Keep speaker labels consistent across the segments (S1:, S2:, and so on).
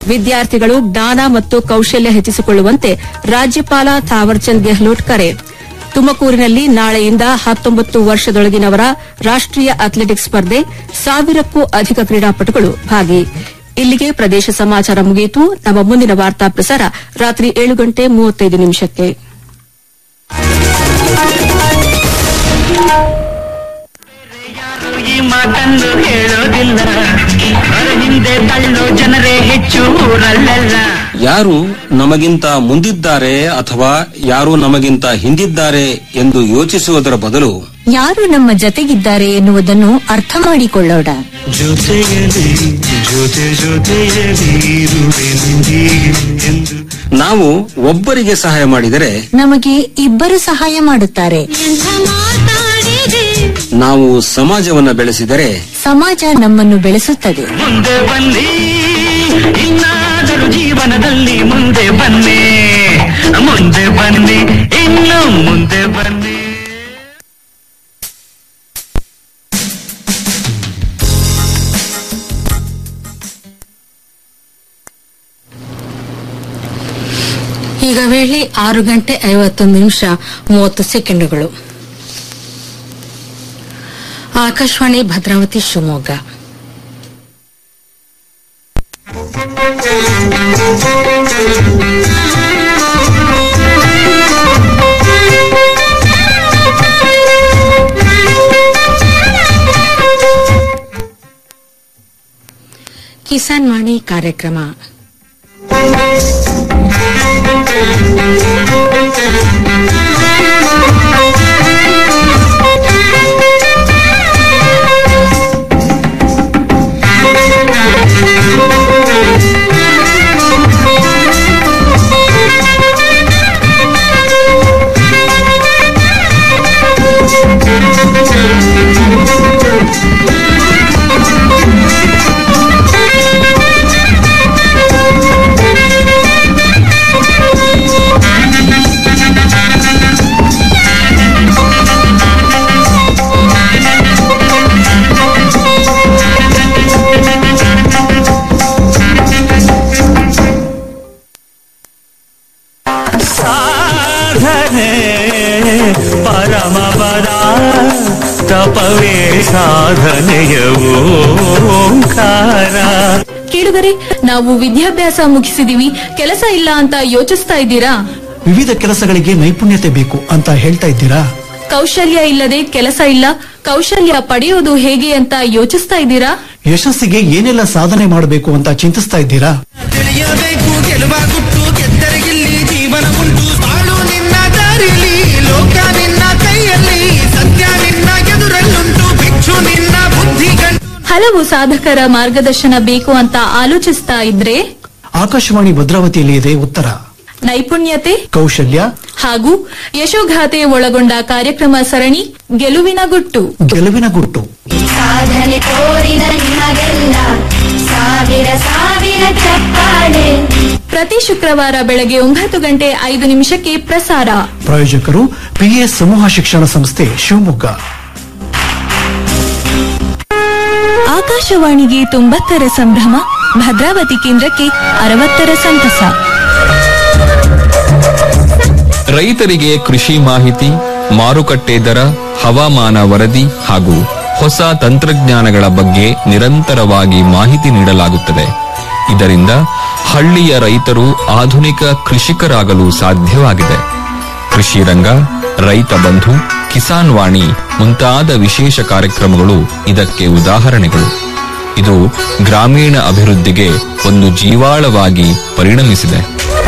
S1: ವಿದ್ಯಾರ್ಥಿಗಳು ಜ್ಞಾನ ಮತ್ತು ಕೌಶಲ್ಯ ಹೆಚ್ಚಿಸಿಕೊಳ್ಳುವಂತೆ ರಾಜ್ಯಪಾಲ ಥಾವರ್ಚಂದ್ ಗೆಹ್ಲೋಟ್ ಕರೆ ತುಮಕೂರಿನಲ್ಲಿ ನಾಳೆಯಿಂದ ಹತ್ತೊಂಬತ್ತು ವರ್ಷದೊಳಗಿನವರ ರಾಷ್ಟೀಯ ಅಥ್ಲೆಟಿಕ್ಸ್ ಸ್ಪರ್ಧೆ ಸಾವಿರಕ್ಕೂ ಅಧಿಕ ಕ್ರೀಡಾಪಟುಗಳು ಭಾಗಿ ಇಲ್ಲಿಗೆ ಪ್ರದೇಶ ಸಮಾಚಾರ ಮುಗಿಯಿತು ನಮ್ಮ ಮುಂದಿನ ವಾರ್ತಾ ಪ್ರಸಾರ ರಾತ್ರಿ ಏಳು ಗಂಟೆ ಮೂವತ್ತೈದು ನಿಮಿಷಕ್ಕೆ
S2: ಯಾರು ಈ ಮಾತನ್ನು ಹೇಳೋದಿಲ್ಲ ಹೊರ ಹಿಂದೆ ತಳ್ಳೋ ಜನರೇ ಹೆಚ್ಚು ಊರಲ್ಲೆಲ್ಲ
S3: ಯಾರು ನಮಗಿಂತ ಮುಂದಿದ್ದಾರೆ ಅಥವಾ ಯಾರು ನಮಗಿಂತ ಹಿಂದಿದ್ದಾರೆ ಎಂದು ಯೋಚಿಸುವುದರ ಬದಲು
S4: ಯಾರು ನಮ್ಮ ಜತೆಗಿದ್ದಾರೆ ಎನ್ನುವುದನ್ನು ಅರ್ಥ ಮಾಡಿಕೊಳ್ಳೋಣ
S5: ಜೊತೆಯಲಿ ಜೊತೆ ಜೊತೆಯಲಿ ಇರುವೆನು ಎಂದು
S3: ನಾವು ಒಬ್ಬರಿಗೆ ಸಹಾಯ ಮಾಡಿದರೆ
S4: ನಮಗೆ ಇಬ್ಬರು ಸಹಾಯ ಮಾಡುತ್ತಾರೆ
S3: ನಾವು ಸಮಾಜವನ್ನ ಬೆಳೆಸಿದರೆ
S4: ಸಮಾಜ ನಮ್ಮನ್ನು ಬೆಳೆಸುತ್ತದೆ
S2: ಮುಂದೆ ಬನ್ನಿ ಇನ್ನಾದರೂ ಜೀವನದಲ್ಲಿ ಮುಂದೆ ಬನ್ನಿ ಮುಂದೆ ಬನ್ನಿ ಇನ್ನು ಮುಂದೆ ಬನ್ನಿ
S6: ಈಗ ವೇಳೆ ಆರು ಗಂಟೆ ಐವತ್ತೊಂದು ನಿಮಿಷ ಮೂವತ್ತು ಸೆಕೆಂಡುಗಳು ಆಕಾಶವಾಣಿ ಭದ್ರಾವತಿ ಶಿವಮೊಗ್ಗ ಕಿಸಾನ್ ವಾಣಿ ಕಾರ್ಯಕ್ರಮ
S5: ಸಾಧನೆ ಪರಮ ಪದ ತಪವೇ ಸಾಧನೆಯ ಓಂಕಾರ
S7: ಕೇಳುಗರೆ ನಾವು ವಿದ್ಯಾಭ್ಯಾಸ ಮುಗಿಸಿದೀವಿ ಕೆಲಸ ಇಲ್ಲ ಅಂತ ಯೋಚಿಸ್ತಾ ಇದ್ದೀರಾ
S8: ವಿವಿಧ ಕೆಲಸಗಳಿಗೆ ನೈಪುಣ್ಯತೆ ಬೇಕು ಅಂತ ಹೇಳ್ತಾ ಇದ್ದೀರಾ
S7: ಕೌಶಲ್ಯ ಇಲ್ಲದೆ ಕೆಲಸ ಇಲ್ಲ ಕೌಶಲ್ಯ ಪಡೆಯೋದು ಹೇಗೆ ಅಂತ ಯೋಚಿಸ್ತಾ ಇದ್ದೀರಾ
S8: ಯಶಸ್ಸಿಗೆ ಏನೆಲ್ಲ ಸಾಧನೆ ಮಾಡಬೇಕು ಅಂತ ಚಿಂತಿಸ್ತಾ ಇದ್ದೀರಾ
S9: ತಿಳಿಯಬೇಕು ಗೆಲುವ ಗುಟ್ಟು ಗೆದ್ದರಿಗಿಲ್ಲಿ ಜೀವನ ಉಂಟು ಬಾಳು ನಿನ್ನ ದಾರಿಲಿ ಲೋಕ ನಿನ್ನ ಕೈಯಲ್ಲಿ ಸತ್ಯ ನಿನ್ನ ಎದುರಲ್ಲುಂಟು ಭಿಕ್ಷು ನಿನ್ನ ಬುದ್ಧಿ ಗಂಟು
S7: ಹಲವು ಸಾಧಕರ ಮಾರ್ಗದರ್ಶನ ಬೇಕು ಅಂತ ಆಲೋಚಿಸ್ತಾ ಇದ್ರೆ
S8: ಆಕಾಶವಾಣಿ ಭದ್ರಾವತಿಯಲ್ಲಿ ಇದೆ ಉತ್ತರ
S7: ನೈಪುಣ್ಯತೆ
S8: ಕೌಶಲ್ಯ
S7: ಹಾಗೂ ಯಶೋಗಾಥೆ ಒಳಗೊಂಡ ಕಾರ್ಯಕ್ರಮ ಸರಣಿ ಗೆಲುವಿನ ಗುಟ್ಟು
S8: ಗೆಲುವಿನ ಗುಟ್ಟು
S10: ಸಾಧನೆ ತೋರಿದ ನಿಮಗೆಲ್ಲ ಸಾವಿರ ಸಾವಿರ ಚಪ್ಪಾಳೆ
S7: ಪ್ರತಿ ಶುಕ್ರವಾರ ಬೆಳಗ್ಗೆ ಒಂಬತ್ತು ಗಂಟೆ ಐದು ನಿಮಿಷಕ್ಕೆ ಪ್ರಸಾರ
S8: ಪ್ರಾಯೋಜಕರು ಪಿಎಸ್ ಸಮೂಹ ಶಿಕ್ಷಣ ಸಂಸ್ಥೆ ಶಿವಮೊಗ್ಗ
S7: ಆಕಾಶವಾಣಿಗೆ ತೊಂಬತ್ತರ ಸಂಭ್ರಮ ಭದ್ರಾವತಿ ಕೇಂದ್ರಕ್ಕೆ ಅರವತ್ತರ ಸಂತಸ
S11: ರೈತರಿಗೆ ಕೃಷಿ ಮಾಹಿತಿ ಮಾರುಕಟ್ಟೆ ದರ ಹವಾಮಾನ ವರದಿ ಹಾಗೂ ಹೊಸ ತಂತ್ರಜ್ಞಾನಗಳ ಬಗ್ಗೆ ನಿರಂತರವಾಗಿ ಮಾಹಿತಿ ನೀಡಲಾಗುತ್ತದೆ ಇದರಿಂದ ಹಳ್ಳಿಯ ರೈತರು ಆಧುನಿಕ ಕೃಷಿಕರಾಗಲು ಸಾಧ್ಯವಾಗಿದೆ ಕೃಷಿ ರಂಗ ರೈತ ಬಂಧು ಕಿಸಾನ್ ವಾಣಿ ಮುಂತಾದ ವಿಶೇಷ ಕಾರ್ಯಕ್ರಮಗಳು ಇದಕ್ಕೆ ಉದಾಹರಣೆಗಳು ಇದು ಗ್ರಾಮೀಣ ಅಭಿವೃದ್ಧಿಗೆ ಒಂದು ಜೀವಾಳವಾಗಿ ಪರಿಣಮಿಸಿದೆ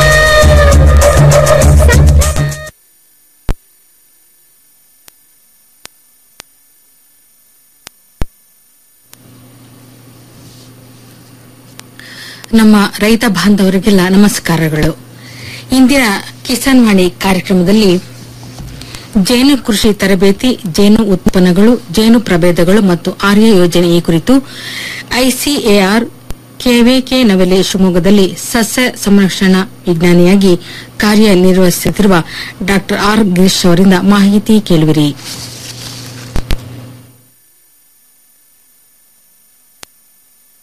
S6: ನಮ್ಮ ರೈತ ಬಾಂಧವರಿಗೆಲ್ಲ ನಮಸ್ಕಾರಗಳು ಇಂದಿನ ಕಿಸಾನ್ ವಾಣಿ ಕಾರ್ಯಕ್ರಮದಲ್ಲಿ ಜೇನು ಕೃಷಿ ತರಬೇತಿ ಜೇನು ಉತ್ಪನ್ನಗಳು ಜೇನು ಪ್ರಭೇದಗಳು ಮತ್ತು ಆರ್ಯ ಯೋಜನೆ ಈ ಕುರಿತು ಐಸಿಎಆರ್ ಕೆವಿಕೆ ನವೆಲೆ ಶಿವಮೊಗ್ಗದಲ್ಲಿ ಸಸ್ಯ ಸಂರಕ್ಷಣಾ ವಿಜ್ಞಾನಿಯಾಗಿ ಕಾರ್ಯನಿರ್ವಹಿಸುತ್ತಿರುವ ಡಾ ಆರ್ ಗಿರೀಶ್ ಅವರಿಂದ ಮಾಹಿತಿ ಕೇಳುವಿರಿ
S12: ಎಲ್ರಿಗೂ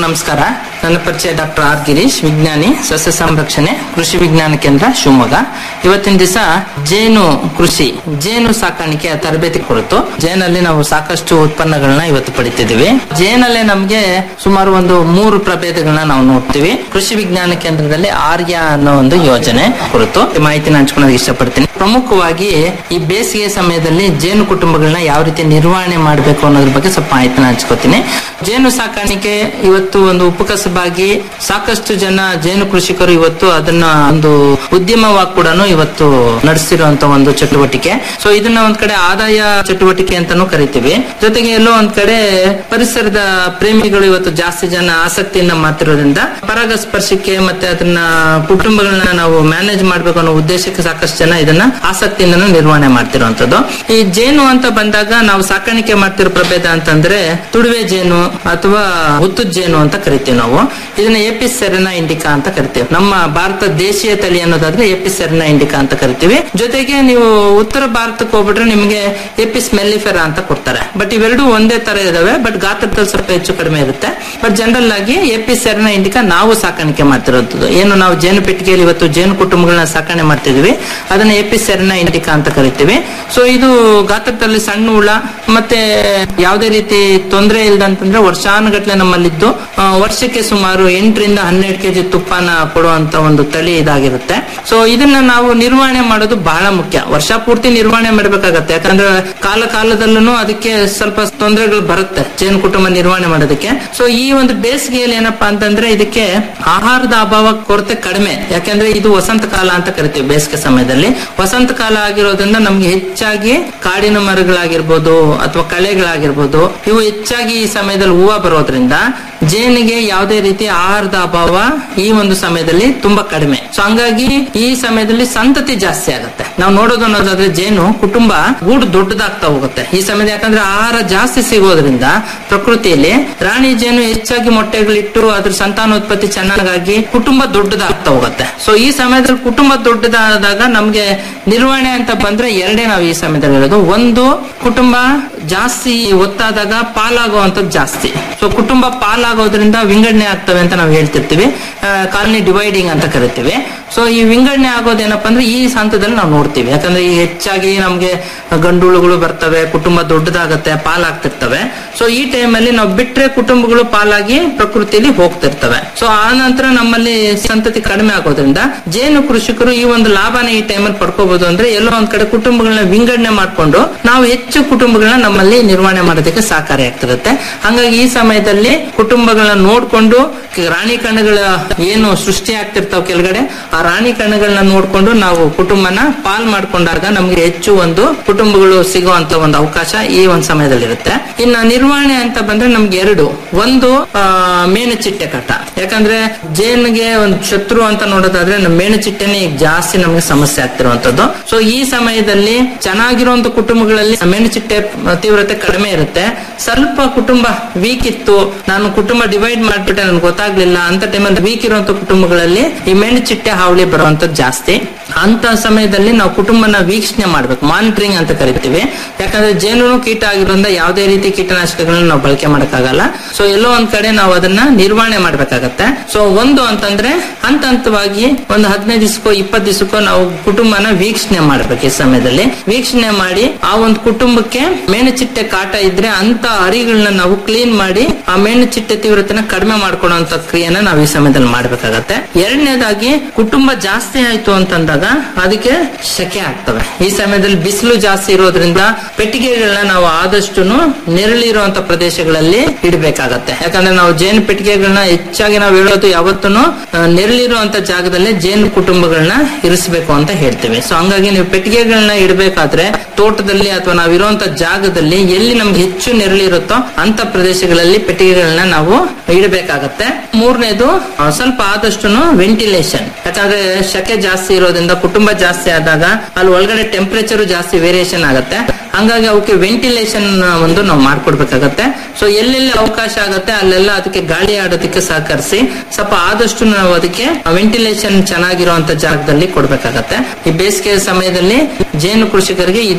S12: ನಮಸ್ಕಾರ ನನ್ನ ಪರಿಚಯ ಡಾಕ್ಟರ್ ಆರ್ ಗಿರೀಶ್ ವಿಜ್ಞಾನಿ ಸಸ್ಯ ಸಂರಕ್ಷಣೆ ಕೃಷಿ ವಿಜ್ಞಾನ ಕೇಂದ್ರ ಶಿವಮೊಗ್ಗ ಇವತ್ತಿನ ದಿವಸ ಜೇನು ಕೃಷಿ ಜೇನು ಸಾಕಾಣಿಕೆಯ ತರಬೇತಿ ಕುರಿತು ಜೇನಲ್ಲಿ ನಾವು ಸಾಕಷ್ಟು ಉತ್ಪನ್ನಗಳನ್ನ ಇವತ್ತು ಪಡಿತಿದ್ದೀವಿ ಜೇನಲ್ಲೇ ನಮಗೆ ಸುಮಾರು ಒಂದು ಮೂರು ಪ್ರಭೇದಗಳನ್ನ ನಾವು ನೋಡ್ತೀವಿ ಕೃಷಿ ವಿಜ್ಞಾನ ಕೇಂದ್ರದಲ್ಲಿ ಆರ್ಯ ಅನ್ನೋ ಒಂದು ಯೋಜನೆ ಕುರಿತು ಈ ಮಾಹಿತಿನ ಹಂಚ್ಕೊಳ್ಳೋದಕ್ಕೆ ಇಷ್ಟಪಡ್ತೀನಿ ಪ್ರಮುಖವಾಗಿ ಈ ಬೇಸಿಗೆ ಸಮಯದಲ್ಲಿ ಜೇನು ಕುಟುಂಬಗಳನ್ನ ಯಾವ ರೀತಿ ನಿರ್ವಹಣೆ ಮಾಡಬೇಕು ಅನ್ನೋದ್ರ ಬಗ್ಗೆ ಸ್ವಲ್ಪ ಮಾಹಿತಿನ ಹಂಚ್ಕೋತೀನಿ ಜೇನು ಸಾಕಾಣಿಕೆ ಇವತ್ತು ಒಂದು ಉಪಕಸಬಾಗಿ ಸಾಕಷ್ಟು ಜನ ಜೇನು ಕೃಷಿಕರು ಇವತ್ತು ಅದನ್ನ ಒಂದು ಉದ್ಯಮವಾಗಿ ಕೂಡ ಇವತ್ತು ನಡೆಸಿರುವಂತ ಒಂದು ಚಟುವಟಿಕೆ ಸೊ ಇದನ್ನ ಒಂದ್ ಕಡೆ ಆದಾಯ ಚಟುವಟಿಕೆ ಅಂತಾನೂ ಕರಿತೀವಿ ಜೊತೆಗೆ ಎಲ್ಲೋ ಒಂದ್ ಕಡೆ ಪರಿಸರದ ಪ್ರೇಮಿಗಳು ಇವತ್ತು ಜಾಸ್ತಿ ಜನ ಆಸಕ್ತಿಯಿಂದ ಮಾಡ್ತಿರೋದ್ರಿಂದ ಪರಾಗಸ್ಪರ್ಶಕ್ಕೆ ಮತ್ತೆ ಅದನ್ನ ಕುಟುಂಬಗಳನ್ನ ನಾವು ಮ್ಯಾನೇಜ್ ಮಾಡ್ಬೇಕು ಅನ್ನೋ ಉದ್ದೇಶಕ್ಕೆ ಸಾಕಷ್ಟು ಜನ ಇದನ್ನ ಆಸಕ್ತಿಯಿಂದ ನಿರ್ವಹಣೆ ಮಾಡ್ತಿರುವಂತದ್ದು ಈ ಜೇನು ಅಂತ ಬಂದಾಗ ನಾವು ಸಾಕಾಣಿಕೆ ಮಾಡ್ತಿರೋ ಪ್ರಭೇದ ಅಂತಂದ್ರೆ ತುಡುವೆ ಜೇನು ಅಥವಾ ಹುತ್ತದ ಜೇನು ಅಂತ ಕರಿತೀವಿ ನಾವು ಇದನ್ನ ಎಪಿಸ್ ಸೆರೆನಾ ಇಂಡಿಕಾ ಅಂತ ಕರಿತೀವಿ ನಮ್ಮ ಭಾರತ ದೇಶೀಯ ತಳಿ ಅನ್ನೋದಾದ್ರೆ ಎಪಿಸ್ ಸೆರೆನಾ ಇಂಡಿಕಾ ಅಂತ ಕರಿತೀವಿ ಜೊತೆಗೆ ನೀವು ಉತ್ತರ ಭಾರತಕ್ಕೆ ಹೋಗ್ಬಿಟ್ರೆ ನಿಮಗೆ ಎಪಿಸ್ ಮೆಲ್ಲಿಫೆರಾ ಅಂತ ಕೊಡ್ತಾರೆ ಬಟ್ ಇವೆರಡು ಒಂದೇ ತರ ಇದಾವೆ ಬಟ್ ಗಾತ್ರದಲ್ಲಿ ಸ್ವಲ್ಪ ಹೆಚ್ಚು ಕಡಿಮೆ ಇರುತ್ತೆ ಬಟ್ ಜನರಲ್ ಆಗಿ ಎಪಿಸ್ ಸೆರೆನಾ ಇಂಡಿಕಾ ನಾವು ಸಾಕಾಣಿಕೆ ಮಾಡ್ತಿರೋದು ಏನು ನಾವು ಜೇನು ಪೆಟ್ಟಿಗೆಯಲ್ಲಿ ಇವತ್ತು ಜೇನು ಕುಟುಂಬಗಳನ್ನ ಸಾಕಣೆ ಮಾಡ್ತಿದೀವಿ ಅದನ್ನ ಎಪಿಸ್ ಸೆರೆನಾ ಇಂಡಿಕಾ ಅಂತ ಕರಿತೀವಿ ಸೊ ಇದು ಗಾತ್ರದಲ್ಲಿ ಸಣ್ಣ ಹುಳ ಮತ್ತೆ ಯಾವುದೇ ರೀತಿ ತೊಂದರೆ ಇಲ್ದಂತಂದ್ರೆ ವರ್ಷಾನುಗಟ್ಲೆ ನಮ್ಮಲ್ಲಿದ್ದು ಆ, ವರ್ಷಕ್ಕೆ ಸುಮಾರು ಎಂಟರಿಂದ ಹನ್ನೆರಡು ಕೆಜಿ ತುಪ್ಪನ ಕೊಡುವಂತ ಒಂದು ತಳಿ ಇದಾಗಿರುತ್ತೆ ಸೊ ಇದನ್ನ ನಾವು ನಿರ್ವಹಣೆ ಮಾಡೋದು ಬಹಳ ಮುಖ್ಯ ವರ್ಷ ಪೂರ್ತಿ ನಿರ್ವಹಣೆ ಮಾಡಬೇಕಾಗತ್ತೆ ಯಾಕಂದ್ರೆ ಕಾಲ ಕಾಲದಲ್ಲೂ ಅದಕ್ಕೆ ಸ್ವಲ್ಪ ತೊಂದರೆಗಳು ಬರುತ್ತೆ ಜೇನು ಕುಟುಂಬ ನಿರ್ವಹಣೆ ಮಾಡೋದಕ್ಕೆ ಸೊ ಈ ಒಂದು ಬೇಸಿಗೆಯಲ್ಲಿ ಏನಪ್ಪಾ ಅಂತಂದ್ರೆ ಇದಕ್ಕೆ ಆಹಾರದ ಅಭಾವ ಕೊರತೆ ಕಡಿಮೆ ಯಾಕಂದ್ರೆ ಇದು ವಸಂತ ಕಾಲ ಅಂತ ಕರಿತೀವಿ ಬೇಸಿಗೆ ಸಮಯದಲ್ಲಿ ವಸಂತ ಕಾಲ ಆಗಿರೋದ್ರಿಂದ ನಮ್ಗೆ ಹೆಚ್ಚಾಗಿ ಕಾಡಿನ ಮರಗಳಾಗಿರ್ಬೋದು ಅಥವಾ ಕಳೆಗಳಾಗಿರ್ಬೋದು ಇವು ಹೆಚ್ಚಾಗಿ ಈ ಸಮಯದಲ್ಲಿ ಹೂವು ಬರೋದ್ರಿಂದ ಜೇನಿಗೆ ಯಾವುದೇ ರೀತಿ ಆಹಾರದ ಅಭಾವ ಈ ಒಂದು ಸಮಯದಲ್ಲಿ ತುಂಬಾ ಕಡಿಮೆ ಸೊ ಹಂಗಾಗಿ ಈ ಸಮಯದಲ್ಲಿ ಸಂತತಿ ಜಾಸ್ತಿ ಆಗುತ್ತೆ ನಾವು ನೋಡೋದು ಅನ್ನೋದಾದ್ರೆ ಜೇನು ಕುಟುಂಬ ಗೂಡು ದೊಡ್ಡದಾಗ್ತಾ ಹೋಗುತ್ತೆ ಈ ಸಮಯದಲ್ಲಿ ಯಾಕಂದ್ರೆ ಆಹಾರ ಜಾಸ್ತಿ ಸಿಗೋದ್ರಿಂದ ಪ್ರಕೃತಿಯಲ್ಲಿ ರಾಣಿ ಜೇನು ಹೆಚ್ಚಾಗಿ ಮೊಟ್ಟೆಗಳಿಟ್ಟು ಅದ್ರ ಸಂತಾನೋತ್ಪತ್ತಿ ಚೆನ್ನಾಗಾಗಿ ಕುಟುಂಬ ದೊಡ್ಡದಾಗ್ತಾ ಹೋಗುತ್ತೆ ಸೊ ಈ ಸಮಯದಲ್ಲಿ ಕುಟುಂಬ ದೊಡ್ಡದಾದಾಗ ನಮ್ಗೆ ನಿರ್ವಹಣೆ ಅಂತ ಬಂದ್ರೆ ಎರಡೇ ನಾವು ಈ ಸಮಯದಲ್ಲಿ ಹೇಳೋದು ಒಂದು ಕುಟುಂಬ ಜಾಸ್ತಿ ಒತ್ತಾದಾಗ ಪಾಲಾಗುವಂತದ್ದು ಜಾಸ್ತಿ ಸೊ ಕುಟುಂಬ ಪಾಲಾಗೋದ್ರಿಂದ ವಿಂಗಡಣೆ ಆಗ್ತವೆ ಅಂತ ನಾವು ಹೇಳ್ತಿರ್ತೀವಿ ಕಾಲನಿ ಡಿವೈಡಿಂಗ್ ಅಂತ ಕರಿತೀವಿ ಸೊ ಈ ವಿಂಗಡಣೆ ಆಗೋದೇನಪ್ಪ ಅಂದ್ರೆ ಈ ಹಂತದಲ್ಲಿ ನಾವು ನೋಡ್ತೀವಿ ಯಾಕಂದ್ರೆ ಈ ಹೆಚ್ಚಾಗಿ ನಮ್ಗೆ ಗಂಡುಳುಗಳು ಬರ್ತವೆ ಕುಟುಂಬ ದೊಡ್ಡದಾಗತ್ತೆ ಪಾಲಾಗ್ತಿರ್ತವೆ ಸೊ ಈ ಟೈಮಲ್ಲಿ ನಾವು ಬಿಟ್ರೆ ಕುಟುಂಬಗಳು ಪಾಲಾಗಿ ಪ್ರಕೃತಿಯಲ್ಲಿ ಹೋಗ್ತಿರ್ತವೆ ಸೊ ಆ ನಂತರ ನಮ್ಮಲ್ಲಿ ಸಂತತಿ ಕಡಿಮೆ ಆಗೋದ್ರಿಂದ ಜೇನು ಕೃಷಿಕರು ಈ ಒಂದು ಲಾಭನ ಈ ಟೈಮಲ್ಲಿ ಪಡ್ಕೋಬಹುದು ಅಂದ್ರೆ ಎಲ್ಲೋ ಒಂದ್ ಕಡೆ ಕುಟುಂಬಗಳನ್ನ ವಿಂಗಡಣೆ ಮಾಡ್ಕೊಂಡು ನಾವು ಹೆಚ್ಚು ಕುಟುಂಬಗಳನ್ನ ನಮ್ಮಲ್ಲಿ ನಿರ್ವಹಣೆ ಮಾಡೋದಕ್ಕೆ ಸಹಕಾರಿಯಾಗ್ತಿರುತ್ತೆ ಹಂಗಾಗಿ ಈ ಸಮಯದಲ್ಲಿ ಕುಟುಂಬಗಳನ್ನ ನೋಡ್ಕೊಂಡು ರಾಣಿ ಕಣ್ಣುಗಳ ಏನು ಸೃಷ್ಟಿ ಆಗ್ತಿರ್ತಾವ ಕೆಳಗಡೆ ಆ ರಾಣಿ ಕಣ್ಣುಗಳನ್ನ ನೋಡ್ಕೊಂಡು ನಾವು ಕುಟುಂಬನ ಪಾಲ್ ಮಾಡ್ಕೊಂಡಾಗ ನಮ್ಗೆ ಹೆಚ್ಚು ಒಂದು ಕುಟುಂಬಗಳು ಸಿಗುವಂತ ಒಂದು ಅವಕಾಶ ಈ ಒಂದು ಸಮಯದಲ್ಲಿ ಇರುತ್ತೆ ಇನ್ನ ನಿರ್ವಹಣೆ ಅಂತ ಬಂದ್ರೆ ನಮ್ಗೆ ಎರಡು ಒಂದು ಆ, ಮೇಣಚಿಟ್ಟೆ ಕಟ ಯಾಕಂದ್ರೆ ಜೇನ್ಗೆ ಒಂದು ಶತ್ರು ಅಂತ ನೋಡೋದಾದ್ರೆ ನಮ್ಮ ಮೇಣಚಿಟ್ಟೆನೆ ಈಗ ಜಾಸ್ತಿ ನಮ್ಗೆ ಸಮಸ್ಯೆ ಆಗ್ತಿರುವಂತದ್ದು ಸೊ ಈ ಸಮಯದಲ್ಲಿ ಚೆನ್ನಾಗಿರುವಂತ ಕುಟುಂಬಗಳಲ್ಲಿ ಮೇಣಚಿಟ್ಟೆ ತೀವ್ರತೆ ಕಡಿಮೆ ಇರುತ್ತೆ ಸ್ವಲ್ಪ ಕುಟುಂಬ ವೀಕ್ ಇತ್ತು ನಾನು ಕುಟುಂಬ ಡಿವೈಡ್ ಮಾಡ್ಬಿಟ್ಟೆ ನನ್ಗೆ ಗೊತ್ತಾಗ್ಲಿಲ್ಲ ಅಂತ ಟೈಮಲ್ಲಿ ವೀಕ್ ಇರುವಂತ ಕುಟುಂಬಗಳಲ್ಲಿ ಈ ಮೇಣಚಿಟ್ಟೆ ಹಾವಳಿ ಬರುವಂತದ್ದು ಜಾಸ್ತಿ ಅಂತ ಸಮಯದಲ್ಲಿ ನಾವು ಕುಟುಂಬನ ವೀಕ್ಷಣೆ ಮಾಡ್ಬೇಕು ಮಾನಿಟರಿಂಗ್ ಅಂತ ಕರಿತೀವಿ ಯಾಕಂದ್ರೆ ಜೇನು ಕೀಟ ಆಗಿರೋದ್ರಿಂದ ಯಾವುದೇ ರೀತಿ ಕೀಟನಾಶಕಗಳನ್ನ ನಾವು ಬಳಕೆ ಮಾಡಕ್ಕಾಗಲ್ಲ ಸೊ ಎಲ್ಲೋ ಒಂದ್ ಕಡೆ ನಾವು ಅದನ್ನ ನಿರ್ವಹಣೆ ಮಾಡ್ಬೇಕಾಗತ್ತೆ ಸೊ ಒಂದು ಅಂತಂದ್ರೆ ಹಂತ ಹಂತವಾಗಿ ಒಂದು ಹದಿನೈದು ದಿವಸಕ್ಕೋ ಇಪ್ಪತ್ತು ದಿವಸಕ್ಕೋ ನಾವು ಕುಟುಂಬನ ವೀಕ್ಷಣೆ ಮಾಡ್ಬೇಕು ಈ ಸಮಯದಲ್ಲಿ ವೀಕ್ಷಣೆ ಮಾಡಿ ಆ ಒಂದು ಕುಟುಂಬಕ್ಕೆ ಮೇಣಚಿಟ್ಟೆ ಕಾಟ ಇದ್ರೆ ಅಂತ ಅರಿಗಳನ್ನ ನಾವು ಕ್ಲೀನ್ ಮಾಡಿ ಆ ಮೇಣಚಿಟ್ಟೆ ತೀವ್ರತೆನ ಕಡಿಮೆ ಮಾಡ್ಕೊಡುವಂತ ಕ್ರಿಯೆನ ನಾವು ಈ ಸಮಯದಲ್ಲಿ ಮಾಡ್ಬೇಕಾಗತ್ತೆ ಎರಡನೇದಾಗಿ ಕುಟುಂಬ ಜಾಸ್ತಿ ಆಯ್ತು ಅಂತಂದಾಗ ಅದಕ್ಕೆ ಶಕೆ ಆಗ್ತವೆ ಈ ಸಮಯದಲ್ಲಿ ಬಿಸಿಲು ಜಾಸ್ತಿ ಇರೋದ್ರಿಂದ ಪೆಟ್ಟಿಗೆಗಳನ್ನ ನಾವು ಆದಷ್ಟು ನೆರಳಿರುವಂತ ಪ್ರದೇಶಗಳಲ್ಲಿ ಇಡಬೇಕಾಗತ್ತೆ ಯಾಕಂದ್ರೆ ನಾವು ಜೇನು ಪೆಟ್ಟಿಗೆಗಳನ್ನ ಹೆಚ್ಚಾಗಿ ನಾವು ಹೇಳೋದು ಯಾವತ್ತೂ ನೆರಳಿರುವಂತ ಜಾಗದಲ್ಲೇ ಜೇನು ಕುಟುಂಬಗಳನ್ನ ಇರಿಸಬೇಕು ಅಂತ ಹೇಳ್ತೀವಿ ಸೊ ಹಂಗಾಗಿ ನೀವು ಪೆಟ್ಟಿಗೆಗಳನ್ನ ಇಡಬೇಕಾದ್ರೆ ತೋಟದಲ್ಲಿ ಅಥವಾ ನಾವು ಇರುವಂತ ಜಾಗದಲ್ಲಿ ಎಲ್ಲಿ ನಮ್ಗೆ ಹೆಚ್ಚು ನೆರಳಿರುತ್ತೋ ಅಂತ ಪ್ರದೇಶಗಳಲ್ಲಿ ಪೆಟ್ಟಿಗೆಗಳನ್ನ ನಾವು ಇಡಬೇಕಾಗತ್ತೆ ಮೂರನೇದು ಆ, ಸ್ವಲ್ಪ ಆದಷ್ಟು ವೆಂಟಿಲೇಷನ್ ಯಾಕಂದ್ರೆ ಶಕೆ ಜಾಸ್ತಿ ಇರೋದ್ರಿಂದ ಕುಟುಂಬ ಜಾಸ್ತಿ ಆದಾಗ ಅಲ್ಲಿ ಒಳಗಡೆ ಟೆಂಪರೇಚರ್ ಜಾಸ್ತಿ ವೇರಿಯೇಷನ್ ಆಗುತ್ತೆ ಹಂಗಾಗಿ ಅವಕ್ಕೆ ವೆಂಟಿಲೇಷನ್ ಒಂದು ನಾವು ಮಾಡ್ಕೊಡ್ಬೇಕಾಗತ್ತೆ ಸೊ ಎಲ್ಲೆಲ್ಲಿ ಅವಕಾಶ ಆಗುತ್ತೆ ಅಲ್ಲೆಲ್ಲ ಅದಕ್ಕೆ ಗಾಳಿ ಆಡೋದಕ್ಕೆ ಸಹಕರಿಸಿ ಸ್ವಲ್ಪ ಆದಷ್ಟು ನಾವು ಅದಕ್ಕೆ ವೆಂಟಿಲೇಷನ್ ಚೆನ್ನಾಗಿರುವಂತ ಜಾಗದಲ್ಲಿ ಕೊಡ್ಬೇಕಾಗತ್ತೆ ಈ ಬೇಸಿಗೆ ಸಮಯದಲ್ಲಿ ಜೇನು ಕೃಷಿಕರಿಗೆ ಇದು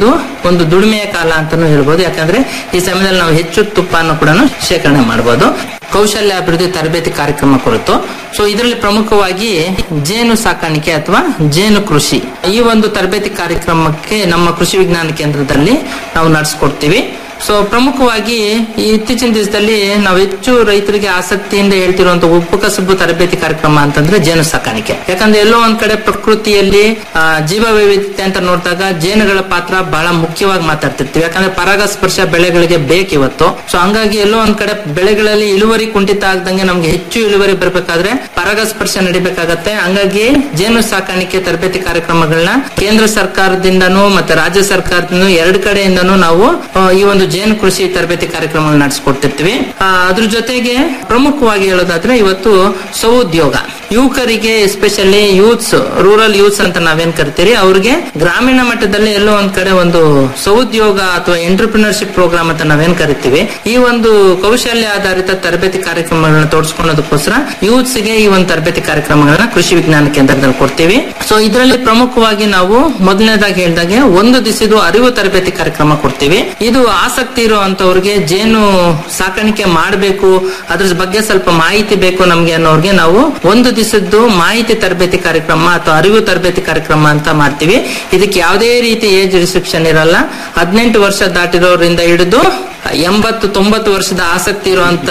S12: ಇದು ಒಂದು ದುಡಿಮೆಯ ಕಾಲ ಅಂತಾನು ಹೇಳ್ಬೋದು ಯಾಕಂದ್ರೆ ಈ ಸಮಯದಲ್ಲಿ ನಾವು ಹೆಚ್ಚು ತುಪ್ಪವನ್ನು ಕೂಡ ಶೇಖರಣೆ ಮಾಡಬಹುದು ಕೌಶಲ್ಯ ಅಭಿವೃದ್ಧಿ ತರಬೇತಿ ಕಾರ್ಯಕ್ರಮ ಕುರಿತು ಸೊ ಇದರಲ್ಲಿ ಪ್ರಮುಖವಾಗಿ ಜೇನು ಸಾಕಾಣಿಕೆ ಅಥವಾ ಜೇನು ಕೃಷಿ ಈ ಒಂದು ತರಬೇತಿ ಕಾರ್ಯಕ್ರಮಕ್ಕೆ ನಮ್ಮ ಕೃಷಿ ವಿಜ್ಞಾನ ಕೇಂದ್ರದಲ್ಲಿ ನಾವು ನಡೆಸ್ಕೊಡ್ತೀವಿ ಸೊ ಪ್ರಮುಖವಾಗಿ ಈ ಇತ್ತೀಚಿನ ದಿವಸದಲ್ಲಿ ನಾವು ಹೆಚ್ಚು ರೈತರಿಗೆ ಆಸಕ್ತಿಯಿಂದ ಹೇಳ್ತಿರುವಂತ ಉಪಕಸಬು ತರಬೇತಿ ಕಾರ್ಯಕ್ರಮ ಅಂತಂದ್ರೆ ಜೇನು ಸಾಕಾಣಿಕೆ ಯಾಕಂದ್ರೆ ಎಲ್ಲೋ ಒಂದ್ ಕಡೆ ಪ್ರಕೃತಿಯಲ್ಲಿ ಆ, ಜೀವ ವೈವಿಧ್ಯತೆ ಅಂತ ನೋಡಿದಾಗ ಜೇನುಗಳ ಪಾತ್ರ ಬಹಳ ಮುಖ್ಯವಾಗಿ ಮಾತಾಡ್ತಿರ್ತೀವಿ ಯಾಕಂದ್ರೆ ಪರಾಗಸ್ಪರ್ಶ ಬೆಳೆಗಳಿಗೆ ಬೇಕು ಇವತ್ತು ಸೊ ಹಂಗಾಗಿ ಎಲ್ಲೋ ಒಂದ್ ಕಡೆ ಬೆಳೆಗಳಲ್ಲಿ ಇಳುವರಿ ಕುಂಠಿತ ಆಗದಂಗೆ ನಮ್ಗೆ ಹೆಚ್ಚು ಇಳುವರಿ ಬರ್ಬೇಕಾದ್ರೆ ಪರಾಗಸ್ಪರ್ಶ ನಡಿಬೇಕಾಗತ್ತೆ ಹಂಗಾಗಿ ಜೇನು ಸಾಕಾಣಿಕೆ ತರಬೇತಿ ಕಾರ್ಯಕ್ರಮಗಳನ್ನ ಕೇಂದ್ರ ಸರ್ಕಾರದಿಂದನೂ ಮತ್ತೆ ರಾಜ್ಯ ಸರ್ಕಾರದಿಂದ ಎರಡು ಕಡೆಯಿಂದನೂ ನಾವು ಆ, ಈ ಒಂದು ಜೇನು ಕೃಷಿ ತರಬೇತಿ ಕಾರ್ಯಕ್ರಮಗಳನ್ನ ನಡೆಸ್ಕೊಡ್ತಿರ್ತೀವಿ ಆ, ಅದ್ರ ಜೊತೆಗೆ ಪ್ರಮುಖವಾಗಿ ಹೇಳೋದಾದ್ರೆ ಇವತ್ತು ಸ್ವಉದ್ಯೋಗ ಯುವಕರಿಗೆ ಎಸ್ಪೆಷಲಿ ಯೂತ್ಸ್ ರೂರಲ್ ಯೂತ್ಸ್ ಅಂತ ನಾವೇನ್ ಕರಿತೀರಿ ಅವ್ರಿಗೆ ಗ್ರಾಮೀಣ ಮಟ್ಟದಲ್ಲಿ ಎಲ್ಲೋ ಒಂದ್ ಕಡೆ ಒಂದು ಸ್ವಉದ್ಯೋಗ ಅಥವಾ ಎಂಟರ್ಪ್ರಿನರ್ಶಿಪ್ ಪ್ರೋಗ್ರಾಮ್ ಅಂತ ನಾವೇನ್ ಕರಿತೀವಿ ಈ ಒಂದು ಕೌಶಲ್ಯ ಆಧಾರಿತ ತರಬೇತಿ ಕಾರ್ಯಕ್ರಮಗಳನ್ನ ತೋರಿಸ್ಕೊಳ್ಳೋದಕ್ಕೋಸ್ಕರ ಯೂತ್ಸ್ ಗೆ ಈ ಒಂದು ತರಬೇತಿ ಕಾರ್ಯಕ್ರಮಗಳನ್ನ ಕೃಷಿ ವಿಜ್ಞಾನ ಕೇಂದ್ರದಲ್ಲಿ ಕೊಡ್ತೀವಿ ಸೊ ಇದರಲ್ಲಿ ಪ್ರಮುಖವಾಗಿ ನಾವು ಮೊದಲನೇದಾಗಿ ಹೇಳಿದಾಗೆ ಒಂದು ದಿವಸದ ಅರಿವು ತರಬೇತಿ ಕಾರ್ಯಕ್ರಮ ಕೊಡ್ತೀವಿ ಇದು ಆಸಕ್ತಿ ಇರುವಂತವ್ರಿಗೆ ಜೇನು ಸಾಕಾಣಿಕೆ ಮಾಡಬೇಕು ಅದ್ರ ಬಗ್ಗೆ ಸ್ವಲ್ಪ ಮಾಹಿತಿ ಬೇಕು ನಮ್ಗೆ ಅನ್ನೋರ್ಗೆ ನಾವು ಒಂದು ದಿವಸದ್ದು ಮಾಹಿತಿ ತರಬೇತಿ ಕಾರ್ಯಕ್ರಮ ಅಥವಾ ಅರಿವು ತರಬೇತಿ ಕಾರ್ಯಕ್ರಮ ಅಂತ ಮಾಡ್ತೀವಿ ಇದಕ್ಕೆ ಯಾವುದೇ ರೀತಿ ಏಜ್ ರಿಸ್ಟ್ರಿಕ್ಷನ್ ಇರಲ್ಲ ಹದಿನೆಂಟು ವರ್ಷ ದಾಟಿರೋರಿಂದ ಹಿಡಿದು ಎಂಬತ್ತು ತೊಂಬತ್ತು ವರ್ಷದ ಆಸಕ್ತಿ ಇರುವಂತ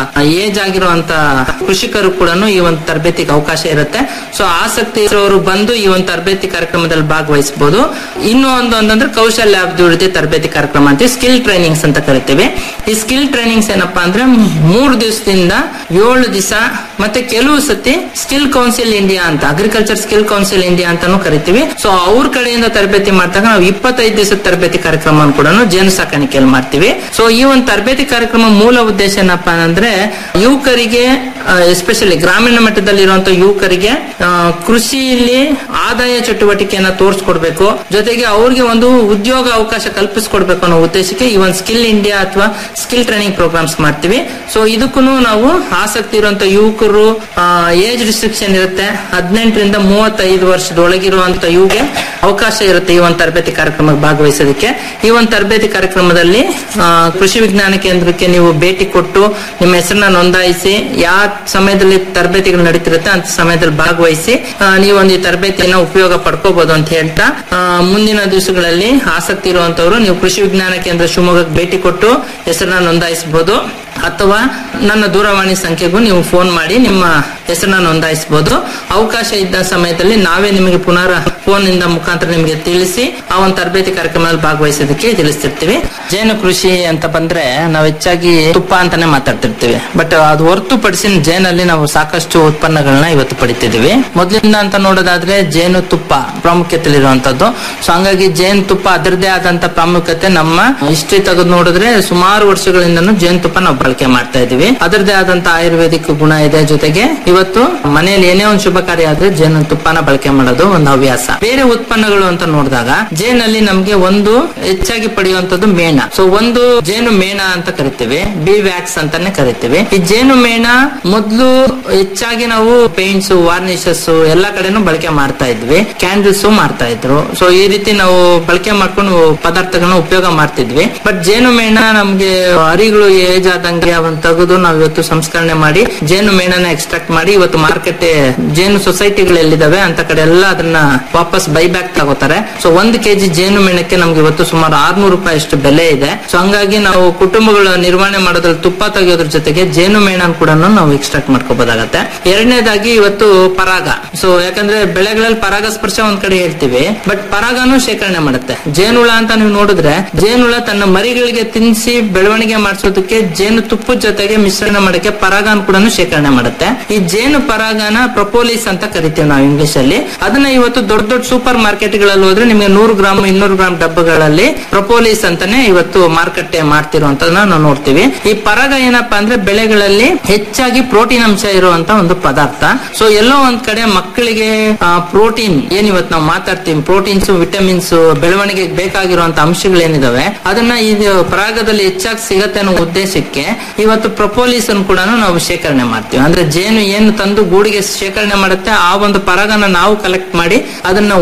S12: ಏಜ್ ಆಗಿರುವಂತ ಕೃಷಿಕರು ಕೂಡ ಈ ಒಂದು ತರಬೇತಿಗೆ ಅವಕಾಶ ಇರುತ್ತೆ ಸೊ ಆಸಕ್ತಿ ಇರೋರು ಬಂದು ಈ ಒಂದು ತರಬೇತಿ ಕಾರ್ಯಕ್ರಮದಲ್ಲಿ ಭಾಗವಹಿಸಬಹುದು ಇನ್ನು ಒಂದು ಅಂತಂದ್ರೆ ಕೌಶಲ್ಯ ಅಭಿವೃದ್ಧಿ ತರಬೇತಿ ಕಾರ್ಯಕ್ರಮ ಅಂತೀವಿ ಸ್ಕಿಲ್ ಟ್ರೈನಿಂಗ್ಸ್ ಅಂತ ಕರಿತೀವಿ ಈ ಸ್ಕಿಲ್ ಟ್ರೈನಿಂಗ್ಸ್ ಏನಪ್ಪಾ ಅಂದ್ರೆ ಮೂರು ದಿವಸದಿಂದ ಏಳು ದಿವಸ ಮತ್ತೆ ಕೆಲವು ಸತಿ ಸ್ಕಿಲ್ ಕೌನ್ಸಿಲ್ ಇಂಡಿಯಾ ಅಂತ ಅಗ್ರಿಕಲ್ಚರ್ ಸ್ಕಿಲ್ ಕೌನ್ಸಿಲ್ ಇಂಡಿಯಾ ಅಂತಾನು ಕರಿತೀವಿ ಸೊ ಅವ್ರ ಕಡೆಯಿಂದ ತರಬೇತಿ ಮಾಡಿದಾಗ ನಾವು ಇಪ್ಪತ್ತೈದು ದಿವಸದ ತರಬೇತಿ ಕಾರ್ಯಕ್ರಮ ಕೂಡ ಜೇನು ಸಾಕಾಣಿಕೆಯಲ್ಲಿ ಮಾಡ್ತೀವಿ ಸೊ ಈ ಒಂದು ತರಬೇತಿ ಕಾರ್ಯಕ್ರಮ ಮೂಲ ಉದ್ದೇಶ ಏನಪ್ಪಾ ಅಂದ್ರೆ ಯುವಕರಿಗೆ ಎಸ್ಪೆಷಲಿ ಗ್ರಾಮೀಣ ಮಟ್ಟದಲ್ಲಿ ಇರುವಂತ ಯುವಕರಿಗೆ ಆ, ಕೃಷಿಯಲ್ಲಿ ಆದಾಯ ಚಟುವಟಿಕೆಯನ್ನ ತೋರಿಸ್ಕೊಡ್ಬೇಕು ಜೊತೆಗೆ ಅವ್ರಿಗೆ ಒಂದು ಉದ್ಯೋಗ ಅವಕಾಶ ಕಲ್ಪಿಸ್ಕೊಡ್ಬೇಕು ಅನ್ನೋ ಉದ್ದೇಶಕ್ಕೆ ಈ ಒಂದು ಸ್ಕಿಲ್ ಇಂಡಿಯಾ ಅಥವಾ ಸ್ಕಿಲ್ ಟ್ರೈನಿಂಗ್ ಪ್ರೋಗ್ರಾಮ್ಸ್ ಮಾಡ್ತೀವಿ ಸೊ ಇದಕ್ಕೂ ನಾವು ಆಸಕ್ತಿ ಇರುವಂತ ಯುವಕರು ಏಜ್ ರಿಸ್ಟ್ರಿಕ್ಷನ್ ಇರುತ್ತೆ ಹದಿನೆಂಟರಿಂದ ಮೂವತ್ತೈದು ವರ್ಷದೊಳಗಿರುವಂತ ಯುವಗೆ ಅವಕಾಶ ಇರುತ್ತೆ ಈ ಒಂದು ತರಬೇತಿ ಕಾರ್ಯಕ್ರಮಕ್ಕೆ ಭಾಗವಹಿಸೋದಕ್ಕೆ ಈ ಒಂದು ತರಬೇತಿ ಕಾರ್ಯಕ್ರಮದಲ್ಲಿ ಆ, ಕೃಷಿ ವಿಜ್ಞಾನ ಕೇಂದ್ರಕ್ಕೆ ನೀವು ಭೇಟಿ ಕೊಟ್ಟು ನಿಮ್ಮ ಹೆಸರನ್ನ ನೋಂದಾಯಿಸಿ ಯಾವ ಸಮಯದಲ್ಲಿ ತರಬೇತಿಗಳು ನಡೀತಿರುತ್ತೆ ಅಂತ ಸಮಯದಲ್ಲಿ ಭಾಗವಹಿಸಿ ಆ, ನೀವು ಒಂದು ಈ ತರಬೇತಿಯನ್ನ ಉಪಯೋಗ ಪಡ್ಕೋಬಹುದು ಅಂತ ಹೇಳ್ತಾ ಆ, ಮುಂದಿನ ದಿವಸಗಳಲ್ಲಿ ಆಸಕ್ತಿ ಇರುವಂತವರು ನೀವು ಕೃಷಿ ವಿಜ್ಞಾನ ಕೇಂದ್ರ ಶಿವಮೊಗ್ಗಕ್ಕೆ ಭೇಟಿ ಕೊಟ್ಟು ಹೆಸರನ್ನ ನೋಂದಾಯಿಸಬಹುದು ಅಥವಾ ನನ್ನ ದೂರವಾಣಿ ಸಂಖ್ಯೆಗೂ ನೀವು ಫೋನ್ ಮಾಡಿ ನಿಮ್ಮ ಹೆಸರನ್ನ ನೋಂದಾಯಿಸಬಹುದು ಅವಕಾಶ ಇದ್ದ ಸಮಯದಲ್ಲಿ ನಾವೇ ನಿಮಗೆ ಪುನಃ ಫೋನ್ ಇಂದ ಮುಖಾಂತರ ನಿಮಗೆ ತಿಳಿಸಿ ಆ ಒಂದು ತರಬೇತಿ ಕಾರ್ಯಕ್ರಮದಲ್ಲಿ ಭಾಗವಹಿಸೋದಕ್ಕೆ ತಿಳಿಸ್ತಿರ್ತೀವಿ ಜೇನು ಕೃಷಿ ಅಂತ ಬಂದ್ರೆ ನಾವು ಹೆಚ್ಚಾಗಿ ತುಪ್ಪ ಅಂತಾನೆ ಮಾತಾಡ್ತಿರ್ತೀವಿ ಬಟ್ ಅದು ಹೊರತುಪಡಿಸಿ ಜೇನಲ್ಲಿ ನಾವು ಸಾಕಷ್ಟು ಉತ್ಪನ್ನಗಳನ್ನ ಇವತ್ತು ಪಡಿತಿದೀವಿ ಮೊದಲಿಂದ ಅಂತ ನೋಡೋದಾದ್ರೆ ಜೇನು ತುಪ್ಪ ಪ್ರಾಮುಖ್ಯತೆಯಲ್ಲಿರುವಂತದ್ದು ಸೊ ಹಂಗಾಗಿ ಜೇನು ತುಪ್ಪ ಅದರದೇ ಆದಂತ ಪ್ರಾಮುಖ್ಯತೆ ನಮ್ಮ ಹಿಸ್ಟ್ರಿ ತೆಗೆದು ನೋಡಿದ್ರೆ ಸುಮಾರು ವರ್ಷಗಳಿಂದನೂ ಜೇನು ತುಪ್ಪ ನಾವು ಬಳಕೆ ಮಾಡ್ತಾ ಇದೀವಿ ಅದರದೇ ಆದಂತ ಆಯುರ್ವೇದಿಕ್ ಗುಣ ಇದೆ ಜೊತೆಗೆ ಇವತ್ತು ಮನೆಯಲ್ಲಿ ಏನೇ ಒಂದು ಶುಭ ಕಾರ್ಯ ಆದ್ರೆ ಜೇನು ತುಪ್ಪನ ಬಳಕೆ ಮಾಡೋದು ಒಂದು ಹವ್ಯಾಸ ಬೇರೆ ಉತ್ಪನ್ನಗಳು ಅಂತ ನೋಡಿದಾಗ ಜೇನಲ್ಲಿ ನಮ್ಗೆ ಒಂದು ಹೆಚ್ಚಾಗಿ ಪಡೆಯುವಂತದ್ದು ಮೇಣ ಸೊ ಒಂದು ಜೇನು ಮೇಣ ಅಂತ ಕರಿತೀವಿ ಬಿ ವ್ಯಾಕ್ಸ್ ಅಂತಾನೆ ಕರಿತೀವಿ ಈ ಜೇನು ಮೇಣ ಮೊದ್ಲು ಹೆಚ್ಚಾಗಿ ನಾವು ಪೇಂಟ್ಸ್ ವಾರ್ನಿಷಸ್ ಎಲ್ಲಾ ಕಡೆನೂ ಬಳಕೆ ಮಾಡ್ತಾ ಇದ್ವಿ ಕ್ಯಾಂಡಲ್ಸ್ ಮಾಡ್ತಾ ಇದ್ರು ಸೊ ಈ ರೀತಿ ನಾವು ಬಳಕೆ ಮಾಡ್ಕೊಂಡು ಪದಾರ್ಥಗಳನ್ನ ಉಪಯೋಗ ಮಾಡ್ತಿದ್ವಿ ಬಟ್ ಜೇನು ಮೇಣ ನಮ್ಗೆ ಅರಿಗಳು ಏಜ್ ಆದಂಗೆ ಅವನ್ನ ತೆಗೆದು ನಾವು ಇವತ್ತು ಸಂಸ್ಕರಣೆ ಮಾಡಿ ಜೇನು ಮೇಣನ ಎಕ್ಸ್ಟ್ರಾಕ್ಟ್ ಮಾಡಿ ಇವತ್ತು ಮಾರ್ಕೆಟ್ ಜೇನು ಸೊಸೈಟಿಗಳು ಎಲ್ಲಿದಾವೆ ಅಂತ ಕಡೆ ಎಲ್ಲ ಅದನ್ನ ವಾಪಸ್ ಬೈ ಬ್ಯಾಕ್ ತಗೋತಾರೆ ಸೊ ಒಂದ್ ಕೆಜಿ ಜೇನು ಮೇಣಕ್ಕೆ ನಮ್ಗೆ ಇವತ್ತು ಸುಮಾರು ಆರ್ನೂರು ರೂಪಾಯಿ ಅಷ್ಟು ಬೆಲೆ ಇದೆ ಸೊ ಹಂಗಾಗಿ ನಾವು ಕುಟುಂಬಗಳ ನಿರ್ವಹಣೆ ಮಾಡೋದ್ರಲ್ಲಿ ತುಪ್ಪ ತೆಗೆಯೋದ್ರ ಜೊತೆಗೆ ಜೇನು ಮೇಣನ್ ಕೂಡ ನಾವು ಎಕ್ಸ್ಟ್ರಾಕ್ಟ್ ಮಾಡ್ಕೋಬಹುದಾಗತ್ತೆ ಎರಡನೇದಾಗಿ ಇವತ್ತು ಪರಾಗ ಸೊ ಯಾಕಂದ್ರೆ ಬೆಳೆಗಳಲ್ಲಿ ಪರಾಗಸ್ಪರ್ಶ ಒಂದ್ ಕಡೆ ಹೇಳ್ತೀವಿ ಬಟ್ ಪರಾಗನು ಶೇಖರಣೆ ಮಾಡುತ್ತೆ ಜೇನುಳ ಅಂತ ನೀವು ನೋಡಿದ್ರೆ ಜೇನುಳ ತನ್ನ ಮರಿಗಳಿಗೆ ತಿನ್ಸಿ ಬೆಳವಣಿಗೆ ಮಾಡಿಸೋದಕ್ಕೆ ಜೇನು ತುಪ್ಪದ ಜೊತೆಗೆ ಮಿಶ್ರಣ ಮಾಡಕ್ಕೆ ಪರಾಗನ್ ಕೂಡ ಶೇಖರಣೆ ಮಾಡುತ್ತೆ ಈ ಜೇನು ಪರಾಗನ ಪ್ರೊಪೋಲಿಸ್ ಅಂತ ಕರಿತೀವಿ ನಾವು ಇಂಗ್ಲಿಷ್ ಅಲ್ಲಿ ಅದನ್ನ ಇವತ್ತು ದೊಡ್ಡ ದೊಡ್ಡ ಸೂಪರ್ ಮಾರ್ಕೆಟ್ ಗಳಲ್ಲಿ ಹೋದ್ರೆ ನಿಮಗೆ ನೂರು ಗ್ರಾಮ್ ಇನ್ನೂರು ಗ್ರಾಮ್ ಡಬ್ಬಗಳಲ್ಲಿ ಪ್ರೊಪೋಲಿಸ್ ಅಂತಾನೆ ಇವತ್ತು ಮಾರುಕಟ್ಟೆ ಮಾಡ್ತಿರುವಂತದನ್ನ ನಾವು ನೋಡ್ತೀವಿ ಈ ಪರಾಗ ಏನಪ್ಪಾ ಅಂದ್ರೆ ಬೆಳೆಗಳಲ್ಲಿ ಹೆಚ್ಚಾಗಿ ಪ್ರೋಟೀನ್ ಅಂಶ ಇರುವಂತ ಒಂದು ಪದಾರ್ಥ ಸೊ ಎಲ್ಲೋ ಒಂದ್ ಕಡೆ ಮಕ್ಕಳಿಗೆ ಪ್ರೋಟೀನ್ ಏನ್ ಇವತ್ತು ನಾವು ಮಾತಾಡ್ತೀವಿ ಪ್ರೋಟೀನ್ಸ್ ವಿಟಮಿನ್ಸ್ ಬೆಳವಣಿಗೆಗೆ ಬೇಕಾಗಿರುವಂತ ಅಂಶಗಳೇನಿದಾವೆ ಅದನ್ನ ಇದು ಪರಾಗದಲ್ಲಿ ಹೆಚ್ಚಾಗಿ ಸಿಗತ್ತೆ ಅನ್ನೋ ಉದ್ದೇಶಕ್ಕೆ ಇವತ್ತು ಪ್ರೊಪೋಲಿಸ್ ಅನ್ನು ಕೂಡ ನಾವು ಶೇಖರಣೆ ಮಾಡ್ತೀವಿ ಅಂದ್ರೆ ಜೇನು ಏನು ತಂದು ಗೂಡಿಗೆ ಶೇಖರಣೆ ಮಾಡುತ್ತೆ ಆ ಒಂದು ಪರಾಗನ ನಾವು ಕಲೆಕ್ಟ್ ಮಾಡಿ ಅದನ್ನ ಒಣಗಿಸಿ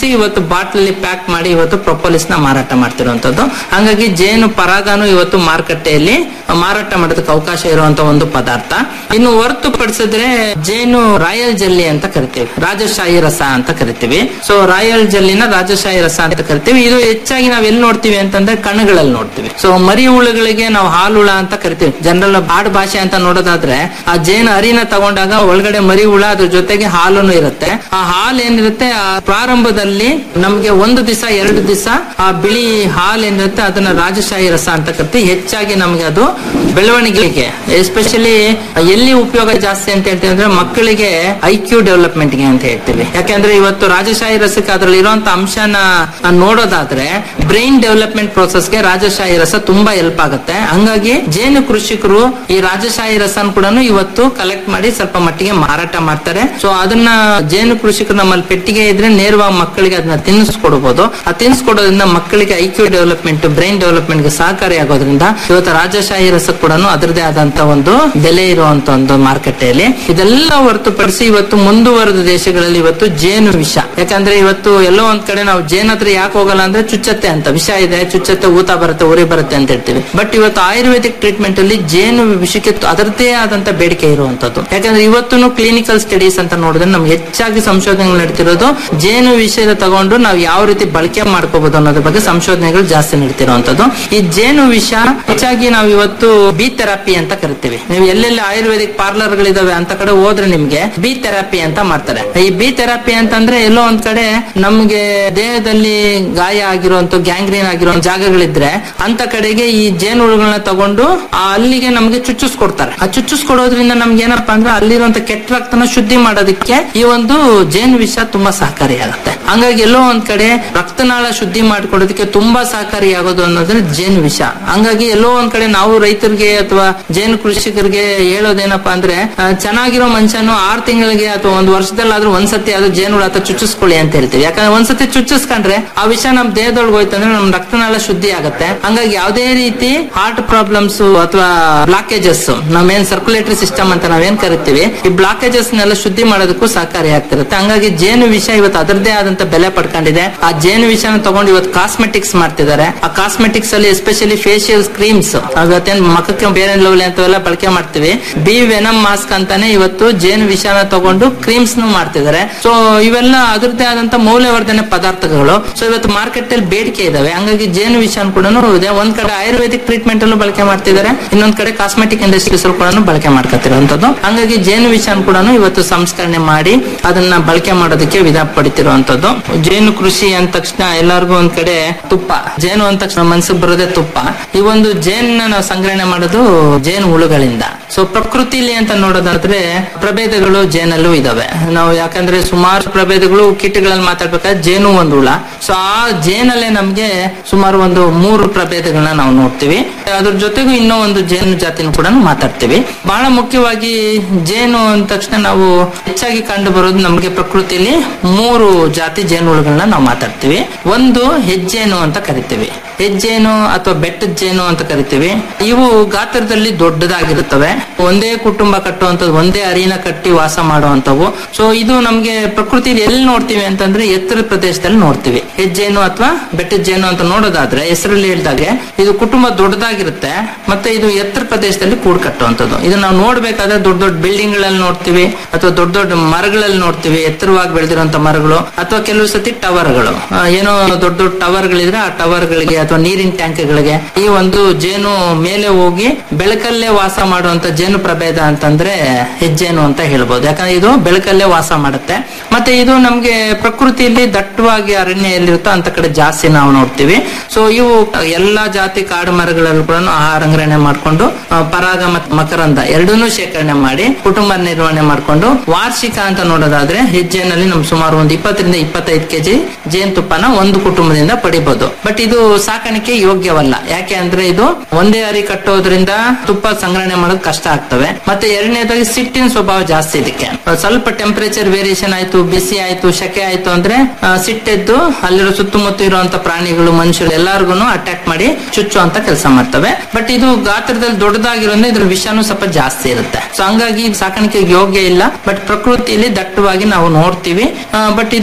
S12: ಕೃಷಿಸಿ ಇವತ್ತು ಬಾಟ್ಲಲ್ಲಿ ಪ್ಯಾಕ್ ಮಾಡಿ ಇವತ್ತು ಪ್ರೊಪೋಲಿಸ್ ನ ಮಾರಾಟ ಮಾಡ್ತಿರುವಂತದ್ದು ಹಂಗಾಗಿ ಜೇನು ಪರಾಗನು ಇವತ್ತು ಮಾರುಕಟ್ಟೆಯಲ್ಲಿ ಮಾರಾಟ ಮಾಡೋದಕ್ಕೆ ಅವಕಾಶ ಇರುವಂತ ಒಂದು ಪದಾರ್ಥ ಇನ್ನು ಹೊರತುಪಡಿಸಿದ್ರೆ ಜೇನು ರಾಯಲ್ ಜಲ್ಲಿ ಅಂತ ಕರಿತೀವಿ ರಾಜಶಾಹಿ ರಸ ಅಂತ ಕರಿತೀವಿ ಸೊ ರಾಯಲ್ ಜಲ್ಲಿನ ರಾಜಶಾಹಿ ರಸ ಅಂತ ಕರಿತೀವಿ ಇದು ಹೆಚ್ಚಾಗಿ ನಾವ್ ಎಲ್ಲಿ ನೋಡ್ತೀವಿ ಅಂತಂದ್ರೆ ಕಣ್ಣುಗಳಲ್ಲಿ ನೋಡ್ತೀವಿ ಸೊ ಮರಿ ಹುಳುಗಳಿಗೆ ನಾವು ಹಾಲು ಹುಳ ಅಂತ ಕರಿತೀವಿ ಜನರಲ್ ಆಡ್ ಭಾಷೆ ಅಂತ ನೋಡೋದಾದ್ರೆ ಆ ಜೇನು ಅರಿನ ತಗೊಂಡಾಗ ಒಳಗಡೆ ಮರಿ ಹುಳ ಅದ್ರ ಜೊತೆಗೆ ಹಾಲುನು ಇರುತ್ತೆ ಆ ಹಾಲು ಏನಿರುತ್ತೆ ಆ ಪ್ರಾರಂಭದಲ್ಲಿ ನಮ್ಗೆ ಒಂದು ದಿವಸ ಎರಡು ದಿವಸ ಆ ಬಿಳಿ ಹಾಲು ಏನಿರುತ್ತೆ ಅದನ್ನ ರಾಜಶಾಹಿ ರಸ ಅಂತ ಕರಿತೀವಿ ಹೆಚ್ಚಾಗಿ ನಮ್ಗೆ ಅದು ಬೆಳವಣಿಗೆಗೆ ಎಸ್ಪೆಷಲಿ ಎಲ್ಲಿ ಉಪಯೋಗ ಜಾಸ್ತಿ ಅಂತ ಹೇಳ್ತೀವಿ ಅಂದ್ರೆ ಮಕ್ಕಳಿಗೆ ಐ ಕ್ಯೂ ಡೆವಲಪ್ಮೆಂಟ್ ಗೆ ಅಂತ ಹೇಳ್ತೀವಿ ಯಾಕಂದ್ರೆ ಇವತ್ತು ರಾಜಶಾಹಿ ರಸಕ್ಕೆ ಅದ್ರಲ್ಲಿ ಇರುವಂತ ಅಂಶನ ನೋಡೋದಾದ್ರೆ ಬ್ರೈನ್ ಡೆವಲಪ್ಮೆಂಟ್ ಪ್ರೋಸೆಸ್ ಗೆ ರಾಜಶಾಹಿ ರಸ ತುಂಬಾ ಹೆಲ್ಪ್ ಆಗುತ್ತೆ ಹಂಗಾಗಿ ಜೇನು ಕೃಷಿಕರು ಈ ರಾಜಶಾಹಿ ರಸನ್ ಕೂಡ ಇವತ್ತು ಕಲೆಕ್ಟ್ ಮಾಡಿ ಸ್ವಲ್ಪ ಮಟ್ಟಿಗೆ ಮಾರಾಟ ಮಾಡ್ತಾರೆ ಸೊ ಅದನ್ನ ಜೇನು ಕೃಷಿಕರು ನಮ್ಮಲ್ಲಿ ಪೆಟ್ಟಿಗೆ ಇದ್ರೆ ನೇರವಾಗಿ ಮಕ್ಕಳಿಗೆ ಅದನ್ನ ತಿನ್ನಿಸ್ಕೊಡ್ಬೋದು ಆ ತಿನ್ನಿಸ್ಕೊಡೋದ್ರಿಂದ ಮಕ್ಕಳಿಗೆ I Q development brain development ಗೆ ಸಹಕಾರಿಯಾಗೋದ್ರಿಂದ ಇವತ್ತು ರಾಜಶಾಹಿ ರಸ ಕೂಡ ಅದರದೇ ಆದಂತ ಒಂದು ಬೆಲೆ ಇರುವಂತ ಒಂದು ಮಾರುಕಟ್ಟೆಯಲ್ಲಿ ಇದೆಲ್ಲ ಹೊರತುಪಡಿಸಿ ಇವತ್ತು ಮುಂದುವರೆದ ದೇಶಗಳಲ್ಲಿ ಇವತ್ತು ಜೇನು ವಿಷ ಯಾಕಂದ್ರೆ ಇವತ್ತು ಎಲ್ಲೋ ಒಂದ್ ಕಡೆ ನಾವು ಜೇನ್ ಹತ್ರ ಯಾಕೆ ಹೋಗಲ್ಲ ಅಂದ್ರೆ ಚುಚ್ಚತ್ತೆ ಅಂತ ವಿಷ ಇದೆ ಚುಚ್ಚತ್ತೆ ಊತ ಬರುತ್ತೆ ಉರಿ ಬರುತ್ತೆ ಅಂತ ಹೇಳ್ತೀವಿ ಬಟ್ ಇವತ್ತು ಆಯುರ್ವೇದಿಕ್ ಟ್ರೀಟ್ಮೆಂಟ್ ಅಲ್ಲಿ ಜೇನು ವಿಷಕ್ಕೆ ತು- ಅದರದ್ದೇ ಆದಂತ ಬೇಡಿಕೆ ಇರುವಂತದ್ದು ಯಾಕಂದ್ರೆ ಇವತ್ತು ಕ್ಲಿನಿಕಲ್ ಸ್ಟಡೀಸ್ ಅಂತ ನೋಡಿದ್ರೆ ನಮ್ಗೆ ಹೆಚ್ಚಾಗಿ ಸಂಶೋಧನೆಗಳು ನಡೀತಿರೋದು ಜೇನು ವಿಷಯ ತಗೊಂಡು ನಾವು ಯಾವ ರೀತಿ ಬಳಕೆ ಮಾಡ್ಕೋಬಹುದು ಅನ್ನೋದ್ರ ಬಗ್ಗೆ ಸಂಶೋಧನೆಗಳು ಜಾಸ್ತಿ ನಡೀತಿರುವಂತದ್ದು ಈ ಜೇನು ವಿಷ ಹೆಚ್ಚಾಗಿ ನಾವು ಇವತ್ತು ಬಿ ಥೆರಪಿ ಅಂತ ಕರಿತೀವಿ ನೀವು ಎಲ್ಲೆಲ್ಲಿ ಆಯುರ್ವೇದಿಕ್ ಪಾರ್ಲರ್ ಗಳಿದಾವೆ ಅಂತ ಕಡೆ ಹೋದ್ರೆ ನಿಮ್ಗೆ ಬಿ ಥೆರಪಿ ಅಂತ ಮಾಡ್ತಾರೆ ಈ ಬಿ ಥೆರಪಿ ಅಂತಂದ್ರೆ ಎಲ್ಲೋ ಒಂದ್ ಕಡೆ ನಮ್ಗೆ ದೇಹದಲ್ಲಿ ಗಾಯ ಆಗಿರುವಂತ ಗ್ಯಾಂಗ್ರೀನ್ ಆಗಿರೋ ಜಾಗಗಳಿದ್ರೆ ಅಂತ ಕಡೆಗೆ ಈ ಜೇನುಹುಳುಗಳನ್ನ ತಗೊಂಡು ಆ ಅಲ್ಲಿಗೆ ನಮ್ಗೆ ಚುಚ್ಚಿಸ್ಕೊಡ್ತಾರೆ ಆ ಚುಚ್ಚಿಸ್ಕೊಡೋದ್ರಿಂದ ನಮ್ಗೆ ಏನಪ್ಪಾ ಅಂದ್ರೆ ಅಲ್ಲಿರುವಂತ ಕೆಟ್ಟ ರಕ್ತನ ಶುದ್ಧಿ ಮಾಡೋದಕ್ಕೆ ಈ ಒಂದು ಜೇನು ವಿಷ ತುಂಬಾ ಸಹಕಾರಿಯಾಗುತ್ತೆ ಹಂಗಾಗಿ ಎಲ್ಲೋ ಒಂದ್ ಕಡೆ ರಕ್ತನಾಳ ಶುದ್ಧಿ ಮಾಡ್ಕೊಡೋದಕ್ಕೆ ತುಂಬಾ ಸಹಕಾರಿಯಾಗೋದು ಅನ್ನೋದ್ರೆ ಜೇನು ವಿಷ ಹಂಗಾಗಿ ಎಲ್ಲೋ ಒಂದ್ ಕಡೆ ನಾವು ರೈತರಿಗೆ ಅಥವಾ ಜೇನು ಕೃಷಿಕರಿಗೆ ಹೇಳೋದೇನಪ್ಪಾ ಅಂದ್ರೆ ಆ, ಚೆನ್ನಾಗಿರೋ ಮನುಷ್ಯನು ಆರ್ ತಿಂಗಳಿಗೆ ಅಥವಾ ಒಂದ್ ವರ್ಷದಲ್ಲಾದ್ರೂ ಒಂದ್ಸತಿ ಅದು ಜೇನು ಹುಳ ಅಥವಾ ಚುಚ್ಚಿಸ್ಕೊಳ್ಳಿ ಅಂತ ಹೇಳ್ತೀವಿ ಯಾಕಂದ್ರೆ ಒಂದ್ಸತಿ ಚುಚ್ಚಿಸ್ಕೊಂಡ್ರೆ ಆ ವಿಷ ನಮ್ ದೇಹದೊಳಗೆ ಹೋಯ್ತಂದ್ರೆ ನಮ್ ರಕ್ತನಾಳ ಶುದ್ಧಿ ಆಗುತ್ತೆ ಹಂಗಾಗಿ ಯಾವುದೇ ರೀತಿ ಹಾರ್ಟ್ ಪ್ರಾಬ್ಲಮ್ಸ್ ಅಥವಾ ಬ್ಲಾಕೇಜಸ್ ನಮ್ಮೇನ್ ಸರ್ಕ್ಯುಲೇಟರಿ ಸಿಸ್ಟಮ್ ಅಂತ ನಾವೇನ್ ಕರಿತೀವಿ ಈ ಬ್ಲಾಕೇಜಸ್ ನೆಲ್ಲ ಶುದ್ಧಿ ಮಾಡೋದಕ್ಕೂ ಸಹಕಾರಿ ಆಗ್ತಿರುತ್ತೆ ಹಂಗಾಗಿ ಜೇನು ವಿಷ ಇವತ್ತು ಅದರದೇ ಆದಂತ ಬೆಲೆ ಪಡ್ಕೊಂಡಿದೆ ಆ ಜೇನು ವಿಷನ ತಗೊಂಡು ಇವತ್ತು ಕಾಸ್ಮೆಟಿಕ್ಸ್ ಮಾಡ್ತಿದ್ದಾರೆ ಆ ಕಾಸ್ಮೆಟಿಕ್ಸ್ ಅಲ್ಲಿ ಎಸ್ಪೆಷಲಿ ಫೇಶಿಯಲ್ ಕ್ರೀಮ್ಸ್ ಇವತ್ತೇನ್ ಮಖಕ್ಕೆ ಬೇರೆ ಲವ್ಲಿ ಅಂತವೆಲ್ಲ ಬಳಕೆ ಮಾಡ್ತೀವಿ ಬಿ ವೆನಮ್ ಮಾಸ್ಕ್ ಅಂತಾನೆ ಇವತ್ತು ಜೇನು ವಿಷನ ತಗೊಂಡು ಕ್ರೀಮ್ಸ್ ಮಾಡ್ತಿದ್ದಾರೆ ಸೊ ಇವೆಲ್ಲ ಅದರದೇ ಆದಂತ ಮೌಲ್ಯವರ್ಧನೆ ಪದಾರ್ಥಗಳು ಸೊ ಇವತ್ತು ಮಾರ್ಕೆಟ್ ಅಲ್ಲಿ ಬೇಡಿಕೆ ಇದಾವೆ ಹಂಗಾಗಿ ಜೇನು ವಿಷನ್ ಕೂಡ ಇದೆ ಒಂದ್ ಕಡೆ ಆಯುರ್ವೇದಿಕ್ ಟ್ರೀಟ್ಮೆಂಟ್ ಅಲ್ಲೂ ಬಳಕೆ ಮಾಡ್ತಿದ್ದಾರೆ ಇನ್ನೊಂದ್ ಕಡೆ ಕಾಸ್ಮೆಟಿಕ್ ಇಂಡಸ್ಟ್ರೀಸ್ ಕೂಡ ಬಳಕೆ ಮಾಡ್ಕೊತಿರುವಂತದ್ದು ಹಂಗಾಗಿ ಜೇನು ವಿಷನ್ ಕೂಡ ಇವತ್ತು ಸಂಸ್ಕರಣೆ ಮಾಡಿ ಅದನ್ನ ಬಳಕೆ ಮಾಡೋದಕ್ಕೆ ವಿಧ ಪಡಿತಿರುವಂತದ್ದು ಜೇನು ಕೃಷಿ ಅಂದ ತಕ್ಷಣ ಎಲ್ಲರಿಗೂ ಒಂದ್ ಕಡೆ ತುಪ್ಪ ಜೇನು ಅಂದ ತಕ್ಷಣ ಮನ್ಸಿಗೆ ಬರೋದೇ ತುಪ್ಪ ಈ ಒಂದು ಜೇನ್ನ ನಾವು ಸಂಗ್ರಹಣೆ ಮಾಡೋದು ಜೇನು ಹುಳುಗಳಿಂದ ಸೊ ಪ್ರಕೃತಿಲಿ ಅಂತ ನೋಡೋದಾದ್ರೆ ಪ್ರಭೇದಗಳು ಜೇನಲ್ಲೂ ಇದಾವೆ ನಾವು ಯಾಕಂದ್ರೆ ಸುಮಾರು ಪ್ರಭೇದಗಳು ಕೀಟಗಳಲ್ಲಿ ಮಾತಾಡ್ಬೇಕಾದ್ರೆ ಜೇನು ಒಂದು ಹುಳ ಸೊ ಆ ಜೇನಲ್ಲೇ ನಮ್ಗೆ ಸುಮಾರು ಒಂದು ಮೂರು ಪ್ರಭೇದಗಳನ್ನ ನಾವು ನೋಡ್ತೀವಿ ಅದ್ರ ಜೊತೆಗೂ ಇನ್ನೂ ಒಂದು ಜೇನು ಜಾತಿನ ಕೂಡ ಮಾತಾಡ್ತೀವಿ ಬಹಳ ಮುಖ್ಯವಾಗಿ ಜೇನು ಅಂದ ತಕ್ಷಣ ನಾವು ಹೆಚ್ಚಾಗಿ ಕಂಡು ಬರೋದು ನಮಗೆ ಪ್ರಕೃತಿಯಲ್ಲಿ ಮೂರು ಜಾತಿ ಜೇನುಹುಳುಗಳನ್ನ ನಾವು ಮಾತಾಡ್ತೀವಿ ಒಂದು ಹೆಜ್ಜೇನು ಅಂತ ಕರಿತೀವಿ ಹೆಜ್ಜೇನು ಅಥವಾ ಬೆಟ್ಟದ ಜೇನು ಅಂತ ಕರಿತೀವಿ ಇವು ಗಾತ್ರದಲ್ಲಿ ದೊಡ್ಡದಾಗಿರುತ್ತವೆ ಒಂದೇ ಕುಟುಂಬ ಕಟ್ಟುವಂಥದ್ದು ಒಂದೇ ಅರಿನ ಕಟ್ಟಿ ವಾಸ ಮಾಡುವಂತವು ಸೊ ಇದು ನಮ್ಗೆ ಪ್ರಕೃತಿಯಲ್ಲಿ ಎಲ್ಲಿ ನೋಡ್ತೀವಿ ಅಂತಂದ್ರೆ ಎತ್ತರ ಪ್ರದೇಶದಲ್ಲಿ ನೋಡ್ತೀವಿ ಹೆಜ್ಜೇನು ಅಥವಾ ಬೆಟ್ಟದ ಜೇನು ಅಂತ ನೋಡೋದಾದ್ರೆ ಹೆಸರಲ್ಲಿ ಹೇಳಿದಾಗೆ ಇದು ಕುಟುಂಬ ದೊಡ್ಡದಾಗಿರುತ್ತೆ ಮತ್ತೆ ಇದು ಎತ್ತರ ಪ್ರದೇಶದಲ್ಲಿ ಕೂಡ್ ಕಟ್ಟುವಂಥದ್ದು ಇದು ನಾವು ನೋಡ್ಬೇಕಾದ್ರೆ ದೊಡ್ಡ ದೊಡ್ಡ ಬಿಲ್ಡಿಂಗ್ ಗಳಲ್ಲಿ ನೋಡ್ತೀವಿ ಅಥವಾ ದೊಡ್ಡ ದೊಡ್ಡ ಮರಗಳಲ್ಲಿ ನೋಡ್ತೀವಿ ಎತ್ತರವಾಗಿ ಬೆಳೆದಿರುವಂತ ಮರಗಳು ಅಥವಾ ಕೆಲವು ಸತಿ ಟವರ್ಗಳು ಆ, ಏನೋ ದೊಡ್ಡ ದೊಡ್ಡ ಟವರ್ ಗಳಿದ್ರೆ ಆ ಟವರ್ ಗಳಿಗೆ ಅಥವಾ ನೀರಿನ ಟ್ಯಾಂಕ್ ಗಳಿಗೆ ಈ ಒಂದು ಜೇನು ಮೇಲೆ ಹೋಗಿ ಬೆಳಕಲ್ಲೇ ವಾಸ ಮಾಡುವಂತ ಜೇನು ಪ್ರಭೇದ ಅಂತಂದ್ರೆ ಹೆಜ್ಜೇನು ಅಂತ ಹೇಳ್ಬೋದು ಯಾಕಂದ್ರೆ ಇದು ಬೆಳಕಲ್ಲೇ ವಾಸ ಮಾಡುತ್ತೆ ಮತ್ತೆ ಇದು ನಮ್ಗೆ ಪ್ರಕೃತಿಯಲ್ಲಿ ದಟ್ಟವಾಗಿ ಅರಣ್ಯ ಎಲ್ಲಿರುತ್ತೋ ಅಂತ ಕಡೆ ಜಾಸ್ತಿ ನಾವು ನೋಡ್ತೀವಿ ಸೊ ಇವು ಎಲ್ಲಾ ಜಾತಿ ಕಾಡು ಮರಗಳಲ್ಲೂ ಕೂಡ ಆಹಾರ ಸಂಗ್ರಹಣೆ ಮಾಡ್ಕೊಂಡು ಆ, ಪರಾಗ ಮತ್ತು ಮಕರಂದ ಎರಡನ್ನೂ ಶೇಖರಣೆ ಮಾಡಿ ಕುಟುಂಬ ನಿರ್ವಹಣೆ ಮಾಡ್ಕೊಂಡು ವಾರ್ಷಿಕ ಅಂತ ನೋಡೋದಾದ್ರೆ ಹೆಜ್ಜೆನಲ್ಲಿ ನಮ್ ಸುಮಾರು ಒಂದು ಇಪ್ಪತ್ತರಿಂದ ಇಪ್ಪತ್ತೈದು ಕೆಜಿ ಜೇನುತುಪ್ಪನ ಒಂದು ಕುಟುಂಬದಿಂದ ಪಡಿಬಹುದು ಬಟ್ ಇದು ಸಾಕಾಣಿಕೆ ಯೋಗ್ಯವಲ್ಲ ಯಾಕೆ ಅಂದ್ರೆ ಇದು ಒಂದೇ ಅರಿ ಕಟ್ಟೋದ್ರಿಂದ ತುಪ್ಪ ಸಂಗ್ರಹಣೆ ಮಾಡೋದು ಕಷ್ಟ ಆಗ್ತವೆ ಮತ್ತೆ ಎರಡನೇದಾಗಿ ಸಿಟ್ಟಿನ ಸ್ವಭಾವ ಜಾಸ್ತಿ ಇದಕ್ಕೆ ಸ್ವಲ್ಪ ಟೆಂಪರೇಚರ್ ವೇರಿಯೇಷನ್ ಆಯ್ತು ಬಿಸಿ ಆಯ್ತು ಶಕೆ ಆಯ್ತು ಅಂದ್ರೆ ಆ, ಸಿಟ್ಟೆದ್ದು ಅಲ್ಲಿರೋ ಸುತ್ತಮುತ್ತ ಇರುವಂತ ಪ್ರಾಣಿಗಳು ಮನುಷ್ಯರು ಎಲ್ಲಾರ್ಗು ಅಟ್ಯಾಕ್ ಮಾಡಿ ಚುಚ್ಚುವಂತ ಕೆಲಸ ಮಾಡ್ತವೆ ಬಟ್ ಇದು ಗಾತ್ರದಲ್ಲಿ ದೊಡ್ಡದಾಗಿರೋದ್ರಿಂದ ಇದ್ರ ವಿಷಾನು ಸ್ವಲ್ಪ ಜಾಸ್ತಿ ಇರುತ್ತೆ ಸೊ ಹಂಗಾಗಿ ಇದು ಸಾಕಾಣಿಕೆಗೆ ಯೋಗ್ಯ ಇಲ್ಲ ಬಟ್ ಪ್ರಕೃತಿಯಲ್ಲಿ ದಟ್ಟವಾಗಿ ನಾವು ನೋಡ್ತೀವಿ ಬಟ್ ಇದ್ರ ತುಪ್ಪನ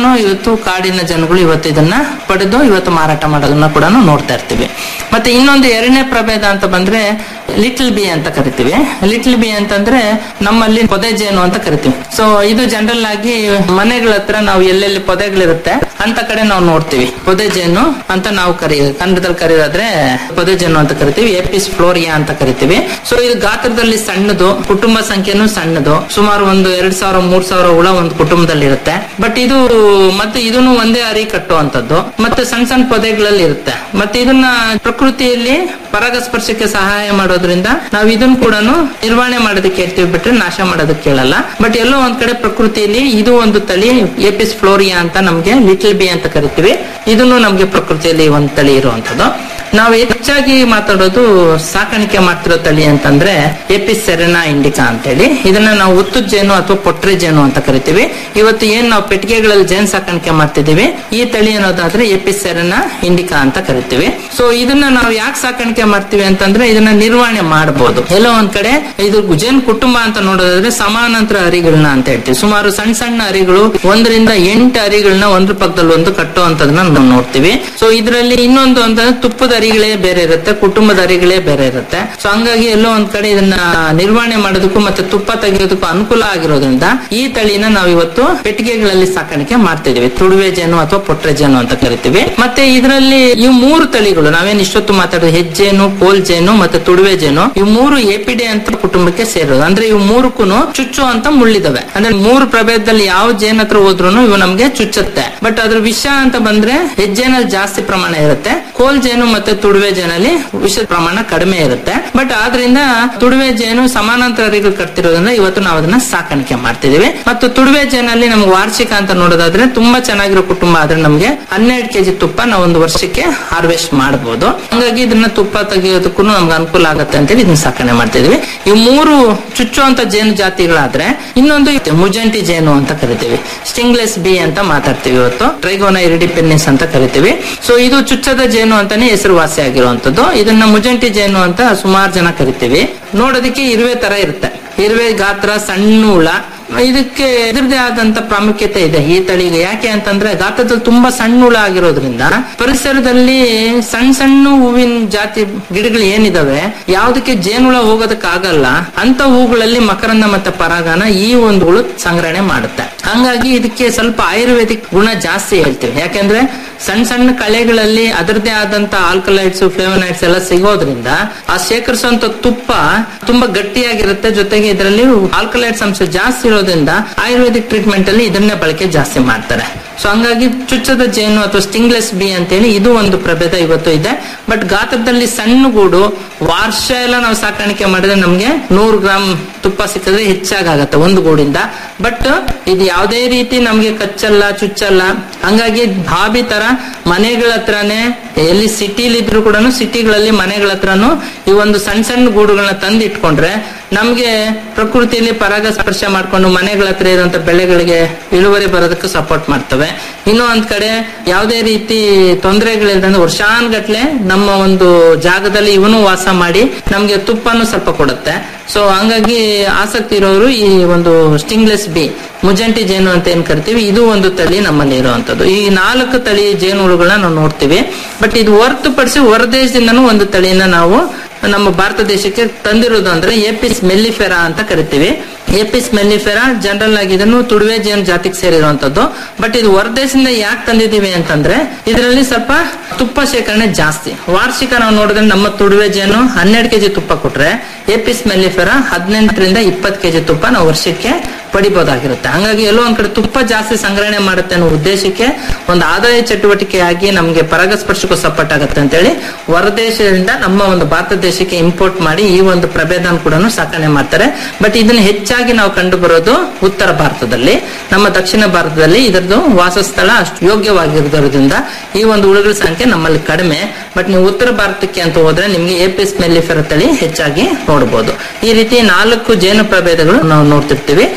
S12: ತುಂಬಾನು ಇವತ್ತು ಕಾಡಿನ ಜನಗಳು ಇವತ್ತು ಇದನ್ನ ಪಡೆದು ಇವತ್ತು ಮಾರಾಟ ಮಾಡೋದನ್ನ ಕೂಡ ನೋಡ್ತಾ ಇರ್ತೀವಿ ಮತ್ತೆ ಇನ್ನೊಂದು ಎರಡನೇ ಪ್ರಭೇದ ಅಂತ ಬಂದ್ರೆ ಲಿಟಲ್ ಬಿ ಅಂತ ಕರಿತೀವಿ ಲಿಟಲ್ ಬಿ ಅಂತಂದ್ರೆ ನಮ್ಮಲ್ಲಿ ಪೊದೆ ಜೇನು ಅಂತ ಕರಿತೀವಿ ಸೊ ಇದು ಜನರಲ್ ಆಗಿ ಮನೆಗಳ ಹತ್ರ ನಾವು ಎಲ್ಲೆಲ್ಲಿ ಪೊದೆಗಳಿರುತ್ತೆ ಅಂತ ಕಡೆ ನಾವು ನೋಡ್ತೀವಿ ಪೊದೆ ಜೇನು ಅಂತ ನಾವು ಕರಿ ಕನ್ನಡದಲ್ಲಿ ಕರೆಯೋದಾದ್ರೆ ಪೊದೆ ಜೇನು ಅಂತ ಕರಿತೀವಿ ಎಪಿಸ್ ಫ್ಲೋರಿಯಾ ಅಂತ ಕರಿತೀವಿ ಸೊ ಇದು ಗಾತ್ರದಲ್ಲಿ ಸಣ್ಣದು ಕುಟುಂಬ ಸಂಖ್ಯೆನೂ ಸಣ್ಣದು ಸುಮಾರು ಒಂದು ಎರಡ್ ಸಾವಿರ ಮೂರ್ ಸಾವಿರ ಹುಳ ಒಂದು ಕುಟುಂಬದಲ್ಲಿ ಇರುತ್ತೆ ಬಟ್ ಇದು ಮತ್ತೆ ಇದನ್ನು ಒಂದೇ ಅರಿ ಕಟ್ಟುವಂತದ್ದು ಮತ್ತೆ ಸಣ್ಣ ಸಣ್ಣ ಪೊದೆಗಳಲ್ಲಿ ಇರುತ್ತೆ ಮತ್ತೆ ಇದನ್ನ ಪ್ರಕೃತಿಯಲ್ಲಿ ಪರಾಗಸ್ಪರ್ಶಕ್ಕೆ ಸಹಾಯ ಮಾಡೋದ್ರಿಂದ ನಾವು ಇದನ್ನ ಕೂಡ ನಿರ್ವಹಣೆ ಮಾಡೋದಕ್ಕೆ ಹೇಳ್ತೀವಿ ಬಿಟ್ರೆ ನಾಶ ಮಾಡೋದಕ್ಕೆ ಕೇಳಲ್ಲ ಬಟ್ ಎಲ್ಲೋ ಒಂದ್ ಕಡೆ ಪ್ರಕೃತಿಯಲ್ಲಿ ಇದು ಒಂದು ತಳಿ ಎಪಿಸ್ ಫ್ಲೋರಿಯಾ ಅಂತ ನಮ್ಗೆ ಲಿಟಲ್ ಬಿ ಅಂತ ಕರಿತೀವಿ ಇದನ್ನು ನಮ್ಗೆ ಪ್ರಕೃತಿಯಲ್ಲಿ ಒಂದ್ ತಳಿ ಇರುವಂತದ್ದು ನಾವು ಹೆಚ್ಚಾಗಿ ಮಾತಾಡೋದು ಸಾಕಾಣಿಕೆ ಮಾಡ್ತಿರೋ ತಳಿ ಅಂತಂದ್ರೆ ಎಪಿಸ್ ಸೆರೆನಾ ಇಂಡಿಕಾ ಅಂತೇಳಿ ಇದನ್ನ ನಾವು ಉತ್ತು ಜೇನು ಅಥವಾ ಪೊಟ್ರೆ ಜೇನು ಅಂತ ಕರಿತೀವಿ ಇವತ್ತು ಏನ್ ನಾವು ಪೆಟ್ಟಿಗೆಗಳಲ್ಲಿ ಜೇನು ಸಾಕಾಣಿಕೆ ಮಾಡ್ತಿದೀವಿ ಈ ತಳಿ ಅನ್ನೋದಾದ್ರೆ ಎಪಿಸ್ ಸೆರೆನಾ ಇಂಡಿಕಾ ಅಂತ ಕರಿತೀವಿ ಸೊ ಇದನ್ನ ನಾವು ಯಾಕೆ ಸಾಕಾಣಿಕೆ ಮಾಡ್ತೀವಿ ಅಂತಂದ್ರೆ ಇದನ್ನ ನಿರ್ವಹಣೆ ಮಾಡಬಹುದು ಎಲ್ಲೋ ಒಂದ್ ಕಡೆ ಇದು ಜೇನು ಕುಟುಂಬ ಅಂತ ನೋಡೋದಾದ್ರೆ ಸಮಾನಾಂತರ ಅರಿಗಳನ್ನ ಅಂತ ಹೇಳ್ತೀವಿ ಸುಮಾರು ಸಣ್ಣ ಸಣ್ಣ ಅರಿಗಳು ಒಂದರಿಂದ ಎಂಟು ಅರಿಗಳನ್ನ ಒಂದ್ರ ಪಕ್ಕದಲ್ಲಿ ಒಂದು ಕಟ್ಟುವಂತದನ್ನ ನಾವು ನೋಡ್ತೀವಿ ಸೊ ಇದರಲ್ಲಿ ಇನ್ನೊಂದು ಅಂತಂದ್ರೆ ತುಪ್ಪದ ಅರಿಗಳೇ ಬೇರೆ ಇರುತ್ತೆ ಕುಟುಂಬದ ಅರಿಗಳೇ ಬೇರೆ ಇರುತ್ತೆ ಸೊ ಹಂಗಾಗಿ ಎಲ್ಲೋ ಒಂದ್ ಕಡೆ ಇದನ್ನ ನಿರ್ವಹಣೆ ಮಾಡೋದಕ್ಕೂ ಮತ್ತೆ ತುಪ್ಪ ತೆಗೆಯೋದಕ್ಕೂ ಅನುಕೂಲ ಆಗಿರೋದ್ರಿಂದ ಈ ತಳಿನ ನಾವು ಇವತ್ತು ಪೆಟ್ಟಿಗೆಗಳಲ್ಲಿ ಸಾಕಾಣಿಕೆ ಮಾಡ್ತಿದೀವಿ ತುಡುವೆ ಜೇನು ಅಥವಾ ಪೊಟ್ರೆ ಜೇನು ಅಂತ ಕರಿತೀವಿ ಮತ್ತೆ ಇದರಲ್ಲಿ ಈ ಮೂರು ತಳಿಗಳು ನಾವೇನ್ ಇಷ್ಟೊತ್ತು ಮಾತಾಡೋದು ಹೆಜ್ಜೇನು ಕೋಲ್ ಜೇನು ಮತ್ತೆ ತುಡುವೆ ಜೇನು ಇವು ಮೂರು ಎಪಿಡೆ ಅಂತ ಕುಟುಂಬಕ್ಕೆ ಸೇರೋದು ಅಂದ್ರೆ ಇವು ಮೂರಕ್ಕೂ ಚುಚ್ಚು ಅಂತ ಮುಳ್ಳಿದವೆ ಅಂದ್ರೆ ಮೂರು ಪ್ರಭೇದದಲ್ಲಿ ಯಾವ ಜೇನ್ ಹತ್ರ ಹೋದ್ರು ಇವು ನಮ್ಗೆ ಚುಚ್ಚುತ್ತೆ ಬಟ್ ಅದ್ರ ವಿಷ ಅಂತ ಬಂದ್ರೆ ಹೆಜ್ಜೇನಲ್ಲಿ ಜಾಸ್ತಿ ಪ್ರಮಾಣ ಇರುತ್ತೆ ಕೋಲ್ ಜೇನು ಮತ್ತೆ ತುಡುವೆ ಜೇನಲ್ಲಿ ವಿಷದ ಪ್ರಮಾಣ ಕಡಿಮೆ ಇರುತ್ತೆ ಬಟ್ ಆದ್ರಿಂದ ತುಡುವೆ ಜೇನು ಸಮಾನಾಂತರ ಅರಿಗಳು ಕಟ್ತಿರೋದ್ರಿಂದ ಇವತ್ತು ನಾವು ಅದನ್ನ ಸಾಕಾಣಿಕೆ ಮಾಡ್ತಿದೀವಿ ಮತ್ತು ತುಡುವೆ ಜೇನಲ್ಲಿ ನಮ್ಗೆ ವಾರ್ಷಿಕ ಅಂತ ನೋಡೋದಾದ್ರೆ ತುಂಬಾ ಚೆನ್ನಾಗಿರೋ ಕುಟುಂಬ ಆದ್ರೆ ನಮ್ಗೆ ಹನ್ನೆರಡು ಕೆಜಿ ತುಪ್ಪ ನಾವು ಒಂದು ವರ್ಷಕ್ಕೆ ಹಾರ್ವೆಸ್ಟ್ ಮಾಡಬಹುದು ಹಂಗಾಗಿ ಇದನ್ನ ತುಪ್ಪ ತೆಗೆಯೋದಕ್ಕೂ ನಮ್ಗೆ ಅನುಕೂಲ ಆಗುತ್ತೆ ಅಂತೇಳಿ ಇದನ್ನ ಸಾಕಣೆ ಮಾಡ್ತಿದೀವಿ ಈ ಮೂರು ಚುಚ್ಚುವಂತ ಜೇನು ಜಾತಿಗಳಾದ್ರೆ ಇನ್ನೊಂದು ಇದೆ, ಮುಜಂಟಿ ಜೇನು ಅಂತ ಕರಿತೀವಿ ಸ್ಟಿಂಗ್ಲೆಸ್ ಬಿ ಅಂತ ಮಾತಾಡ್ತೀವಿ ಇವತ್ತು ಟ್ರೈಗೋನ ಇರಿಡಿಪೆನ್ನಿಸ್ ಅಂತ ಕರಿತೀವಿ ಸೊ ಇದು ಚುಚ್ಚದ ಜೇನು ಅಂತಾನೆ ಹೆಸರುವಾಸಿ ಆಗಿರುವಂತದ್ದು ಇದನ್ನ ಮುಜಂಟಿ ಜೇನು ಅಂತ ಸುಮಾರು ಜನ ಕರಿತೀವಿ ನೋಡೋದಕ್ಕೆ ಇರುವೆ ತರ ಇರುತ್ತೆ ಇರುವೆ ಗಾತ್ರ ಸಣ್ಣ ಹುಳ ಇದಕ್ಕೆ ಇದ್ರದೇ ಆದಂತ ಪ್ರಾಮುಖ್ಯತೆ ಇದೆ ಈ ತಳಿಗೆ ಯಾಕೆ ಅಂತಂದ್ರೆ ಗಾತ್ರದಲ್ಲಿ ತುಂಬಾ ಸಣ್ಣ ಹುಳ ಆಗಿರೋದ್ರಿಂದ ಪರಿಸರದಲ್ಲಿ ಸಣ್ಣ ಸಣ್ಣ ಹೂವಿನ ಜಾತಿ ಗಿಡಗಳು ಏನಿದಾವೆ ಯಾವ್ದಕ್ಕೆ ಜೇನುಹುಳ ಹೋಗೋದಕ್ಕಾಗಲ್ಲ ಅಂತ ಹೂಗಳಲ್ಲಿ ಮಕರಂದ ಮತ್ತೆ ಪರಾಗನ ಈ ಒಂದು ಹುಳು ಸಂಗ್ರಹಣೆ ಮಾಡುತ್ತೆ ಹಂಗಾಗಿ ಇದಕ್ಕೆ ಸ್ವಲ್ಪ ಆಯುರ್ವೇದಿಕ್ ಗುಣ ಜಾಸ್ತಿ ಹೇಳ್ತೀವಿ ಯಾಕೆಂದ್ರೆ ಸಣ್ಣ ಸಣ್ಣ ಕಳೆಗಳಲ್ಲಿ ಅದರದೇ ಆದಂತ ಆಲ್ಕಲೈಡ್ಸ್ ಫ್ಲೇವನೈಡ್ಸ್ ಎಲ್ಲ ಸಿಗೋದ್ರಿಂದ ಆ ಶೇಖರಿಸುವಂತ ತುಪ್ಪ ತುಂಬಾ ಗಟ್ಟಿಯಾಗಿರುತ್ತೆ ಜೊತೆಗೆ ಇದರಲ್ಲಿ ಆಲ್ಕಲೈಡ್ಸ್ ಅಂಶ ಜಾಸ್ತಿ ಇರೋದ್ರಿಂದ ಆಯುರ್ವೇದಿಕ್ ಟ್ರೀಟ್ಮೆಂಟ್ ಅಲ್ಲಿ ಇದನ್ನೇ ಬಳಕೆ ಜಾಸ್ತಿ ಮಾಡ್ತಾರೆ ಸೊ ಹಂಗಾಗಿ ಚುಚ್ಚದ ಜೇನು ಅಥವಾ ಸ್ಟಿಂಗ್ಲೆಸ್ ಬಿ ಅಂತೇಳಿ ಇದು ಒಂದು ಪ್ರಭೇದ ಇವತ್ತು ಇದೆ ಬಟ್ ಗಾತ್ರದಲ್ಲಿ ಸಣ್ಣ ಗೂಡು ವಾರ್ಷ ಎಲ್ಲ ನಾವು ಸಾಕಾಣಿಕೆ ಮಾಡಿದ್ರೆ ನಮ್ಗೆ ನೂರು ಗ್ರಾಮ್ ತುಪ್ಪ ಸಿಕ್ಕಿದ್ರೆ ಹೆಚ್ಚಾಗತ್ತೆ ಒಂದು ಗೂಡಿಂದ ಬಟ್ ಇದು ಯಾವುದೇ ರೀತಿ ನಮ್ಗೆ ಕಚ್ಚಲ್ಲ ಚುಚ್ಚಲ್ಲ ಹಂಗಾಗಿ ಹಾಬಿ ತರ ಮನೆಗಳ ಹತ್ರನೇ ಎಲ್ಲಿ ಸಿಟಿಲಿ ಇದ್ರು ಕೂಡ ಸಿಟಿಗಳಲ್ಲಿ ಮನೆಗಳ ಹತ್ರನು ಈ ಒಂದು ಸಣ್ಣ ಸಣ್ಣ ಗೂಡುಗಳನ್ನ ತಂದು ಇಟ್ಕೊಂಡ್ರೆ ನಮ್ಗೆ ಪ್ರಕೃತಿಯಲ್ಲಿ ಪರಾಗ ಸ್ಪರ್ಶ ಮಾಡ್ಕೊಂಡು ಮನೆಗಳ ಹತ್ರ ಇರುವಂತ ಬೆಳೆಗಳಿಗೆ ಇಳುವರಿ ಬರೋದಕ್ಕೆ ಸಪೋರ್ಟ್ ಮಾಡ್ತವೆ ಇನ್ನು ಒಂದ್ ಕಡೆ ಯಾವುದೇ ರೀತಿ ತೊಂದರೆಗಳಿಲ್ದಂದ್ರೆ ವರ್ಷಾನ್ಗಟ್ಲೆ ನಮ್ಮ ಒಂದು ಜಾಗದಲ್ಲಿ ಇವನು ವಾಸ ಮಾಡಿ ನಮ್ಗೆ ತುಪ್ಪನೂ ಸ್ವಲ್ಪ ಕೊಡುತ್ತೆ ಸೊ ಹಂಗಾಗಿ ಆಸಕ್ತಿ ಇರೋರು ಈ ಒಂದು ಸ್ಟಿಂಗ್ಲೆಸ್ ಬಿ ಮುಜಂಟಿ ಜೇನು ಅಂತ ಏನ್ ಕರಿತೀವಿ ಇದು ಒಂದು ತಳಿ ನಮ್ಮಲ್ಲಿ ಇರುವಂತದ್ದು ಈ ನಾಲ್ಕು ತಳಿ ಜೇನುಹುಳುಗಳನ್ನ ನಾವು ನೋಡ್ತೀವಿ ಬಟ್ ಇದು ಹೊರತುಪಡಿಸಿ ಹೊರದೇಶದಿಂದನೂ ಒಂದು ತಳಿನ ನಾವು ನಮ್ಮ ಭಾರತ ದೇಶಕ್ಕೆ ತಂದಿರೋದು ಅಂದ್ರೆ ಎಪಿಸ್ ಮೆಲ್ಲಿಫೆರಾ ಅಂತ ಕರಿತೀವಿ ಎಪಿಸ್ ಮೆಲ್ಲಿಫೆರಾ ಜನರಲ್ ಆಗಿ ಇದನ್ನು ತುಡುವೆ ಜೇನು ಜಾತಿಗೆ ಸೇರಿರುವಂತದ್ದು ಬಟ್ ಇದು ಹೊರದೇಶದಿಂದ ಯಾಕೆ ತಂದಿದೀವಿ ಅಂತಂದ್ರೆ ಇದರಲ್ಲಿ ಸ್ವಲ್ಪ ತುಪ್ಪ ಶೇಖರಣೆ ಜಾಸ್ತಿ ವಾರ್ಷಿಕ ನಾವು ನೋಡಿದ್ರೆ ನಮ್ಮ ತುಡುವೆ ಜೇನು ಹನ್ನೆರಡು ಕೆಜಿ ತುಪ್ಪ ಕೊಟ್ರೆ ಎಪಿಸ್ ಮೆಲ್ಲಿಫೆರಾ ಹದಿನೆಂಟರಿಂದ ಇಪ್ಪತ್ತು ಕೆಜಿ ತುಪ್ಪ ನಾವು ವರ್ಷಕ್ಕೆ ಪಡಿಬಹುದಾಗಿರುತ್ತೆ ಹಂಗಾಗಿ ಎಲ್ಲೋ ಒಂದ್ ಕಡೆ ತುಪ್ಪ ಜಾಸ್ತಿ ಸಂಗ್ರಹಣೆ ಮಾಡುತ್ತೆ ಅನ್ನೋ ಉದ್ದೇಶಕ್ಕೆ ಒಂದು ಆದಾಯ ಚಟುವಟಿಕೆಯಾಗಿ ನಮ್ಗೆ ಪರಾಗಸ್ಪರ್ಶಕ್ಕೂ ಸಪೋರ್ಟ್ ಆಗುತ್ತೆ ಅಂತೇಳಿ ಹೊರದೇಶದಿಂದ ನಮ್ಮ ಒಂದು ಭಾರತ ದೇಶಕ್ಕೆ ಇಂಪೋರ್ಟ್ ಮಾಡಿ ಈ ಒಂದು ಪ್ರಭೇದನ ಕೂಡ ಸಾಕಣೆ ಮಾಡ್ತಾರೆ ಬಟ್ ಇದನ್ನ ಹೆಚ್ಚಾಗಿ ನಾವು ಕಂಡು ಬರೋದು ಉತ್ತರ ಭಾರತದಲ್ಲಿ ನಮ್ಮ ದಕ್ಷಿಣ ಭಾರತದಲ್ಲಿ ಇದರದ್ದು ವಾಸಸ್ಥಳ ಅಷ್ಟು ಯೋಗ್ಯವಾಗಿರೋದ್ರಿಂದ ಈ ಒಂದು ಹುಳುಗಳ ಸಂಖ್ಯೆ ನಮ್ಮಲ್ಲಿ ಕಡಿಮೆ ಬಟ್ ನೀವು ಉತ್ತರ ಭಾರತಕ್ಕೆ ಅಂತ ಹೋದ್ರೆ ನಿಮ್ಗೆ ಎಪಿಸ್ ಮೆಲ್ಲಿಫೆರ ತಳಿ ಹೆಚ್ಚಾಗಿ ನೋಡಬಹುದು ಈ ರೀತಿ ನಾಲ್ಕು ಜೇನು ಪ್ರಭೇದಗಳು ನಾವು ನೋಡ್ತಿರ್ತೀವಿ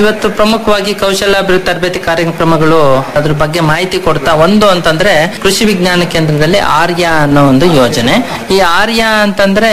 S12: ಇವತ್ತು ಪ್ರಮುಖವಾಗಿ ಕೌಶಲ್ಯಾಭಿವೃದ್ಧಿ ತರಬೇತಿ ಕಾರ್ಯಕ್ರಮಗಳು ಅದ್ರ ಬಗ್ಗೆ ಮಾಹಿತಿ ಕೊಡ್ತಾ ಒಂದು ಅಂತಂದ್ರೆ ಕೃಷಿ ವಿಜ್ಞಾನ ಕೇಂದ್ರದಲ್ಲಿ ಆರ್ಯ ಅನ್ನೋ ಒಂದು ಯೋಜನೆ ಈ ಆರ್ಯ ಅಂತಂದ್ರೆ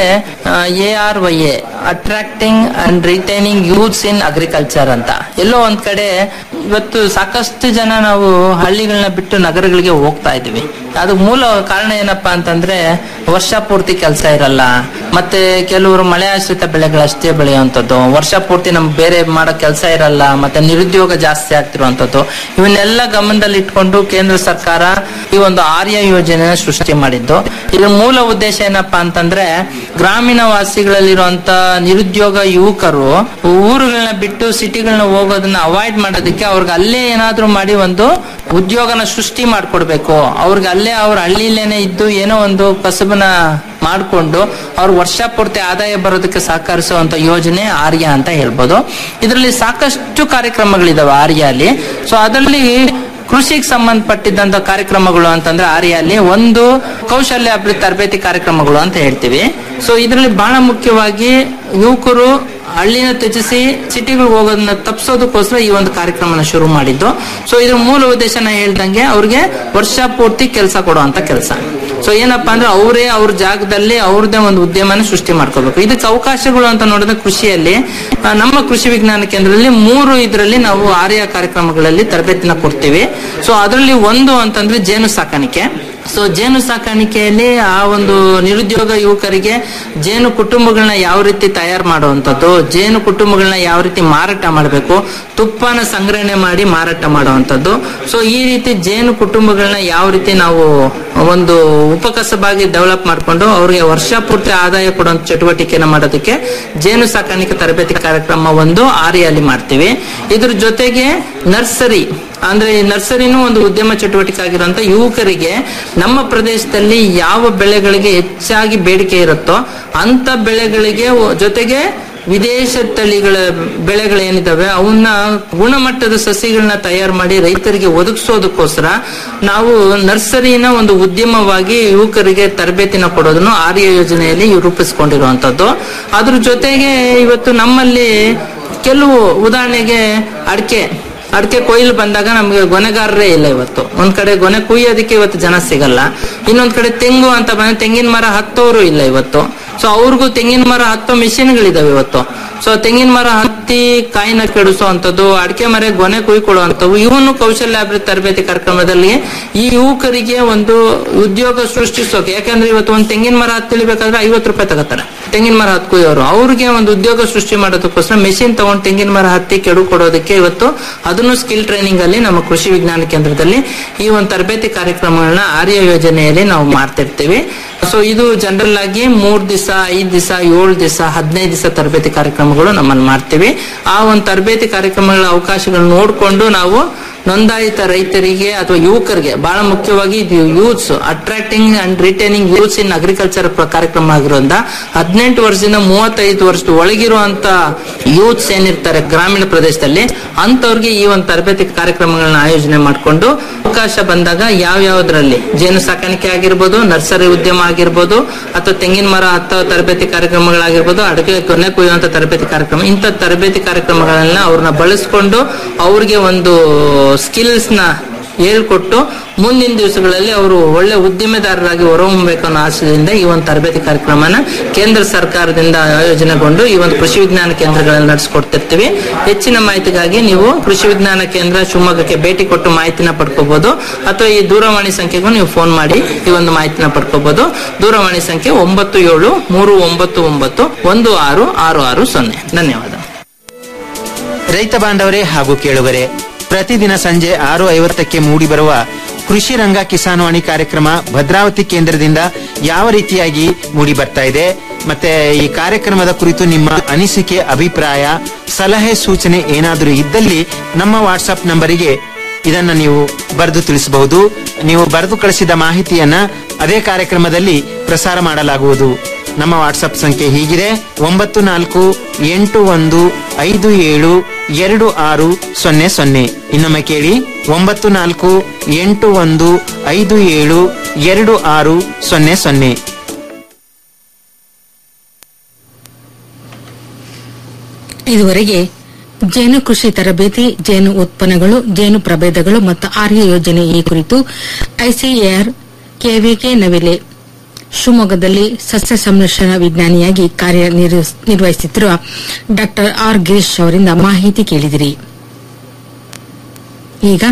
S12: A R Y A attracting and retaining youths in agriculture ಅಂತ ಎಲ್ಲೋ ಒಂದ್ ಕಡೆ ಇವತ್ತು ಸಾಕಷ್ಟು ಜನ ನಾವು ಹಳ್ಳಿಗಳನ್ನ ಬಿಟ್ಟು ನಗರಗಳಿಗೆ ಹೋಗ್ತಾ ಇದೀವಿ ಅದು ಮೂಲ ಕಾರಣ ಏನಪ್ಪಾ ಅಂತಂದ್ರೆ ವರ್ಷ ಪೂರ್ತಿ ಕೆಲಸ ಇರಲ್ಲ ಮತ್ತೆ ಕೆಲವರು ಮಳೆ ಆಶ್ರಿತ ಬೆಳೆಗಳಷ್ಟೇ ಬೆಳೆಯುವಂಥದ್ದು ವರ್ಷ ಪೂರ್ತಿ ನಮ್ಗೆ ಬೇರೆ ಮಾಡೋ ಕೆಲಸ ಇರಲ್ಲ ಮತ್ತೆ ನಿರುದ್ಯೋಗ ಜಾಸ್ತಿ ಆಗ್ತಿರುವಂತದ್ದು ಇವನ್ನೆಲ್ಲ ಗಮನದಲ್ಲಿ ಇಟ್ಕೊಂಡು ಕೇಂದ್ರ ಸರ್ಕಾರ ಈ ಒಂದು ಆರ್ಯ ಯೋಜನೆ ಸೃಷ್ಟಿ ಮಾಡಿದ್ದು ಇದ್ರ ಮೂಲ ಉದ್ದೇಶ ಏನಪ್ಪಾ ಅಂತಂದ್ರೆ ಗ್ರಾಮೀಣ ವಾಸಿಗಳಲ್ಲಿರುವಂತ ನಿರುದ್ಯೋಗ ಯುವಕರು ಊರುಗಳನ್ನ ಬಿಟ್ಟು ಸಿಟಿಗಳನ್ನ ಹೋಗೋದನ್ನ ಅವಾಯ್ಡ್ ಮಾಡೋದಕ್ಕೆ ಅವ್ರಿಗೆ ಅಲ್ಲೇ ಏನಾದ್ರೂ ಮಾಡಿ ಒಂದು ಉದ್ಯೋಗನ ಸೃಷ್ಟಿ ಮಾಡ್ಕೊಡ್ಬೇಕು ಅವ್ರಿಗೆ ಅಲ್ಲೇ ಅವ್ರ ಹಳ್ಳಿಲೇನೆ ಇದ್ದು ಏನೋ ಒಂದು ಕಸಬನ ಮಾಡಿಕೊಂಡು ಅವ್ರ ವರ್ಷ ಪೂರ್ತಿ ಆದಾಯ ಬರೋದಕ್ಕೆ ಸಹಕರಿಸುವಂತ ಯೋಜನೆ ಆರ್ಯ ಅಂತ ಹೇಳ್ಬೋದು ಇದರಲ್ಲಿ ಸಾಕಷ್ಟು ಕಾರ್ಯಕ್ರಮಗಳಿದಾವೆ ಆರ್ಯ ಅಲ್ಲಿ ಸೊ ಅದರಲ್ಲಿ ಕೃಷಿಗೆ ಸಂಬಂಧಪಟ್ಟಿದ್ದಂತ ಕಾರ್ಯಕ್ರಮಗಳು ಅಂತಂದ್ರೆ ಆರ್ಯಲ್ಲಿ ಒಂದು ಕೌಶಲ್ಯ ಅಭಿವೃದ್ಧಿ ತರಬೇತಿ ಕಾರ್ಯಕ್ರಮಗಳು ಅಂತ ಹೇಳ್ತೀವಿ ಸೊ ಇದರಲ್ಲಿ ಬಹಳ ಮುಖ್ಯವಾಗಿ ಯುವಕರು ಹಳ್ಳಿನ ತ್ಯಜಿಸಿ ಸಿಟಿಗಳಿಗೆ ಹೋಗೋದನ್ನ ತಪ್ಪಿಸೋದಕ್ಕೋಸ್ಕರ ಈ ಒಂದು ಕಾರ್ಯಕ್ರಮನ ಶುರು ಮಾಡಿದ್ದು ಸೊ ಇದ್ರ ಮೂಲ ಉದ್ದೇಶ ನಾ ಹೇಳ್ದಂಗೆ ಅವ್ರಿಗೆ ವರ್ಷ ಪೂರ್ತಿ ಕೆಲಸ ಕೊಡುವಂತ ಕೆಲಸ ಸೊ ಏನಪ್ಪಾ ಅಂದ್ರೆ ಅವರೇ ಅವ್ರ ಜಾಗದಲ್ಲಿ ಅವ್ರದ್ದೇ ಒಂದು ಉದ್ಯಮನ ಸೃಷ್ಟಿ ಮಾಡ್ಕೋಬೇಕು ಇದಕ್ಕೆ ಅವಕಾಶಗಳು ಅಂತ ನೋಡಿದ್ರೆ ಕೃಷಿಯಲ್ಲಿ ಆ, ನಮ್ಮ ಕೃಷಿ ವಿಜ್ಞಾನ ಕೇಂದ್ರದಲ್ಲಿ ಮೂರು ಇದರಲ್ಲಿ ನಾವು ಆರ್ಯ ಕಾರ್ಯಕ್ರಮಗಳಲ್ಲಿ ತರಬೇತಿನ ಕೊಡ್ತೀವಿ ಸೊ ಅದರಲ್ಲಿ ಒಂದು ಅಂತಂದ್ರೆ ಜೇನು ಸಾಕಾಣಿಕೆ ಸೊ ಜೇನು ಸಾಕಾಣಿಕೆಯಲ್ಲಿ ಆ ಒಂದು ನಿರುದ್ಯೋಗ ಯುವಕರಿಗೆ ಜೇನು ಕುಟುಂಬಗಳನ್ನ ಯಾವ ರೀತಿ ತಯಾರು ಮಾಡುವಂಥದ್ದು ಜೇನು ಕುಟುಂಬಗಳನ್ನ ಯಾವ ರೀತಿ ಮಾರಾಟ ಮಾಡಬೇಕು ತುಪ್ಪನ ಸಂಗ್ರಹಣೆ ಮಾಡಿ ಮಾರಾಟ ಮಾಡುವಂಥದ್ದು ಸೊ ಈ ರೀತಿ ಜೇನು ಕುಟುಂಬಗಳನ್ನ ಯಾವ ರೀತಿ ನಾವು ಒಂದು ಉಪಕಸಬಾಗಿ ಡೆವಲಪ್ ಮಾಡಿಕೊಂಡು ಅವ್ರಿಗೆ ವರ್ಷ ಪೂರ್ತಿ ಆದಾಯ ಕೊಡುವಂತ ಚಟುವಟಿಕೆನ ಮಾಡೋದಕ್ಕೆ ಜೇನು ಸಾಕಾಣಿಕೆ ತರಬೇತಿ ಕಾರ್ಯಕ್ರಮ ಒಂದು ಆರಿಯಲ್ಲಿ ಮಾಡ್ತೀವಿ ಇದ್ರ ಜೊತೆಗೆ ನರ್ಸರಿ ಅಂದ್ರೆ ಈ ನರ್ಸರಿನೂ ಒಂದು ಉದ್ಯಮ ಚಟುವಟಿಕೆ ಆಗಿರುವಂತ ಯುವಕರಿಗೆ ನಮ್ಮ ಪ್ರದೇಶದಲ್ಲಿ ಯಾವ ಬೆಳೆಗಳಿಗೆ ಹೆಚ್ಚಾಗಿ ಬೇಡಿಕೆ ಇರುತ್ತೋ ಅಂತ ಬೆಳೆಗಳಿಗೆ ಒ- ಜೊತೆಗೆ ವಿದೇಶ ತಳಿಗಳ ಬೆಳೆಗಳೇನಿದಾವೆ ಅವನ್ನ ಗುಣಮಟ್ಟದ ಸಸಿಗಳನ್ನ ತಯಾರು ಮಾಡಿ ರೈತರಿಗೆ ಒದಗಿಸೋದಕ್ಕೋಸ್ಕರ ನಾವು ನರ್ಸರಿನ ಒಂದು ಉದ್ಯಮವಾಗಿ ಯುವಕರಿಗೆ ತರಬೇತಿನ ಕೊಡೋದನ್ನು ಆರ್ಯ ಯೋಜನೆಯಲ್ಲಿ ರೂಪಿಸ್ಕೊಂಡಿರುವಂತದ್ದು ಅದ್ರ ಜೊತೆಗೆ ಇವತ್ತು ನಮ್ಮಲ್ಲಿ ಕೆಲವು ಉದಾಹರಣೆಗೆ ಅಡಿಕೆ ಅಡಿಕೆ ಕೊಯ್ಲು ಬಂದಾಗ ನಮಗೆ ಗೊನೆಗಾರರೇ ಇಲ್ಲ ಇವತ್ತು ಒಂದ್ ಕಡೆ ಗೊನೆ ಕುಯ್ಯೋದಕ್ಕೆ ಇವತ್ತು ಜನ ಸಿಗಲ್ಲ ಇನ್ನೊಂದ್ ಕಡೆ ತೆಂಗು ಅಂತ ಬಂದ್ರೆ ತೆಂಗಿನ ಮರ ಹತ್ತೋರು ಇಲ್ಲ ಇವತ್ತು ಸೊ ಅವ್ರಿಗೂ ತೆಂಗಿನ ಮರ ಹತ್ತೋ ಮಿಷಿನ್ಗಳಿದಾವೆ ಇವತ್ತು ಸೊ ತೆಂಗಿನ ಮರ ಹತ್ತಿ ಕಾಯಿನ ಕೆಡಿಸುವಂತದ್ದು ಅಡಿಕೆ ಮರ ಗೊನೆ ಕುಯ್ಕೊಳ್ಳುವಂಥವು ಇವನ್ನು ಕೌಶಲ್ಯಾಭಿವೃದ್ಧಿ ತರಬೇತಿ ಕಾರ್ಯಕ್ರಮದಲ್ಲಿ ಈ ಯುವಕರಿಗೆ ಒಂದು ಉದ್ಯೋಗ ಸೃಷ್ಟಿಸೋಕೆ ಯಾಕಂದ್ರೆ ಇವತ್ತು ಒಂದು ತೆಂಗಿನ ಮರ ಹತ್ತಿಳಿಬೇಕಾದ್ರೆ ಐವತ್ತು ರೂಪಾಯಿ ತಗೋತಾರೆ ತೆಂಗಿನ ಮರ ಹತ್ತು ಕುಯ್ಯೋರು ಅವ್ರಿಗೆ ಒಂದು ಉದ್ಯೋಗ ಸೃಷ್ಟಿ ಮಾಡೋದಕ್ಕೋಸ್ಕರ ಮೆಷಿನ್ ತಗೊಂಡು ತೆಂಗಿನ ಮರ ಹತ್ತಿ ಕೆಡು ಕೊಡೋದಕ್ಕೆ ಇವತ್ತು ಅದನ್ನು ಸ್ಕಿಲ್ ಟ್ರೈನಿಂಗ್ ಅಲ್ಲಿ ನಮ್ಮ ಕೃಷಿ ವಿಜ್ಞಾನ ಕೇಂದ್ರದಲ್ಲಿ ಈ ಒಂದು ತರಬೇತಿ ಕಾರ್ಯಕ್ರಮಗಳನ್ನ ಆರ್ಯ ಯೋಜನೆಯಲ್ಲಿ ನಾವು ಮಾಡ್ತಿರ್ತೀವಿ ಸೊ ಇದು ಜನರಲ್ ಆಗಿ ಮೂರ್ ದಿವಸ ಐದ್ ದಿವಸ ಏಳು ದಿವಸ ಹದಿನೈದು ದಿವಸ ತರಬೇತಿ ಕಾರ್ಯಕ್ರಮಗಳು ನಮ್ಮಲ್ಲಿ ಮಾಡ್ತೀವಿ ಆ ಒಂದು ತರಬೇತಿ ಕಾರ್ಯಕ್ರಮಗಳ ಅವಕಾಶಗಳನ್ನ ನೋಡಿಕೊಂಡು ನಾವು ನೋಂದಾಯಿತ ರೈತರಿಗೆ ಅಥವಾ ಯುವಕರಿಗೆ ಬಹಳ ಮುಖ್ಯವಾಗಿ ಇದು youths attracting and retaining youths in agriculture ಕಾರ್ಯಕ್ರಮ ಆಗಿರೋದ್ರಿಂದ ಹದಿನೆಂಟು ವರ್ಷದಿಂದ ಮೂವತ್ತೈದು ವರ್ಷದ ಒಳಗಿರುವಂತ ಯೂತ್ಸ್ ಏನಿರ್ತಾರೆ ಗ್ರಾಮೀಣ ಪ್ರದೇಶದಲ್ಲಿ ಅಂತವ್ರಿಗೆ ಈ ಒಂದು ತರಬೇತಿ ಕಾರ್ಯಕ್ರಮಗಳನ್ನ ಆಯೋಜನೆ ಮಾಡಿಕೊಂಡು ಅವಕಾಶ ಬಂದಾಗ ಯಾವ ಯಾವ್ದ್ರಲ್ಲಿ ಜೇನು ಸಾಕಾಣಿಕೆ ಆಗಿರ್ಬೋದು ನರ್ಸರಿ ಉದ್ಯಮ ಆಗಿರ್ಬೋದು ಅಥವಾ ತೆಂಗಿನ ಮರ ಹತ್ತೋ ತರಬೇತಿ ಕಾರ್ಯಕ್ರಮಗಳಾಗಿರ್ಬೋದು ಅಡಿಕೆ ಕೊನೆ ಕುಯ್ಯುವಂತ ತರಬೇತಿ ಕಾರ್ಯಕ್ರಮ ಇಂಥ ತರಬೇತಿ ಕಾರ್ಯಕ್ರಮಗಳನ್ನ ಅವ್ರನ್ನ ಬಳಸ್ಕೊಂಡು ಅವ್ರಿಗೆ ಒಂದು ಸ್ಕಿಲ್ಸ್ ನ ಹೇಳ್ಕೊಟ್ಟು ಮುಂದಿನ ದಿವಸಗಳಲ್ಲಿ ಅವರು ಒಳ್ಳೆ ಉದ್ಯಮೆದಾರರಾಗಿ ಹೊರಹೊಮ್ಮಬೇಕು ಅನ್ನೋ ಆಶಯದಿಂದ ಈ ಒಂದು ತರಬೇತಿ ಕಾರ್ಯಕ್ರಮನ ಕೇಂದ್ರ ಸರ್ಕಾರದಿಂದ ಆಯೋಜನೆಗೊಂಡು ಈ ಒಂದು ಕೃಷಿ ವಿಜ್ಞಾನ ಕೇಂದ್ರಗಳಲ್ಲಿ ನಡೆಸ್ಕೊಡ್ತಿರ್ತೀವಿ ಹೆಚ್ಚಿನ ಮಾಹಿತಿಗಾಗಿ ನೀವು ಕೃಷಿ ವಿಜ್ಞಾನ ಕೇಂದ್ರ ಶಿವಮೊಗ್ಗಕ್ಕೆ ಭೇಟಿ ಕೊಟ್ಟು ಮಾಹಿತಿನ ಪಡ್ಕೋಬಹುದು ಅಥವಾ ಈ ದೂರವಾಣಿ ಸಂಖ್ಯೆಗೂ ನೀವು ಫೋನ್ ಮಾಡಿ ಈ ಒಂದು ಮಾಹಿತಿನ ಪಡ್ಕೋಬಹುದು ದೂರವಾಣಿ ಸಂಖ್ಯೆ ಒಂಬತ್ತು ಏಳು ಮೂರು ಒಂಬತ್ತು ಒಂಬತ್ತು ಒಂದು ಆರು ಆರು ಆರು ಸೊನ್ನೆ ಧನ್ಯವಾದ
S13: ರೈತ ಬಾಂಧವರೇ ಹಾಗೂ ಕೇಳುಗರೆ ಪ್ರತಿದಿನ ಸಂಜೆ ಆರು ಐವತ್ತಕ್ಕೆ ಮೂಡಿಬರುವ ಕೃಷಿ ರಂಗ ಕಿಸಾನ್ವಾಣಿ ಕಾರ್ಯಕ್ರಮ ಭದ್ರಾವತಿ ಕೇಂದ್ರದಿಂದ ಯಾವ ರೀತಿಯಾಗಿ ಮೂಡಿ ಬರ್ತಾ ಇದೆ ಮತ್ತೆ ಈ ಕಾರ್ಯಕ್ರಮದ ಕುರಿತು ನಿಮ್ಮ ಅನಿಸಿಕೆ ಅಭಿಪ್ರಾಯ ಸಲಹೆ ಸೂಚನೆ ಏನಾದರೂ ಇದ್ದಲ್ಲಿ ನಮ್ಮ ವಾಟ್ಸ್ಆಪ್ ನಂಬರಿಗೆ ಇದನ್ನ ನೀವು ಬರೆದು ತಿಳಿಸಬಹುದು ನೀವು ಬರೆದು ಕಳಿಸಿದ ಮಾಹಿತಿಯನ್ನ ಅದೇ ಕಾರ್ಯಕ್ರಮದಲ್ಲಿ ಪ್ರಸಾರ ಮಾಡಲಾಗುವುದು ನಮ್ಮ ವಾಟ್ಸಪ್ ಸಂಖ್ಯೆ ಹೀಗಿದೆ ಒಂಬತ್ತು ನಾಲ್ಕು ಎಂಟು ಒಂದು ಐದು ಏಳು ಎರಡು ಆರು ಸೊನ್ನೆ ಸೊನ್ನೆ ಇನ್ನೊಮ್ಮೆ ಕೇಳಿ ಒಂಬತ್ತು ನಾಲ್ಕು ಎಂಟು ಒಂದು ಐದು ಏಳು ಎರಡು ಆರು ಸೊನ್ನೆ ಸೊನ್ನೆ
S6: ಇದುವರೆಗೆ ಜೇನು ಕೃಷಿ ತರಬೇತಿ ಜೇನು ಉತ್ಪನ್ನಗಳು ಜೇನು ಪ್ರಭೇದಗಳು ಮತ್ತು ಆರ್ಯ ಯೋಜನೆ ಈ ಕುರಿತು ಐಸಿಎಆರ್ ಕೆವಿಕೆ ನವಿಲೆ ಶಿವಮೊಗ್ಗದಲ್ಲಿ ಸಸ್ಯ ಸಂರಕ್ಷಣಾ ವಿಜ್ಞಾನಿಯಾಗಿ ಕಾರ್ಯನಿರ್ವಹಿಸುತ್ತಿರುವ ಡಾ ಆರ್ ಗಿರೀಶ್ ಅವರಿಂದ ಮಾಹಿತಿ ಕೇಳಿದಿರಿ ಈಗ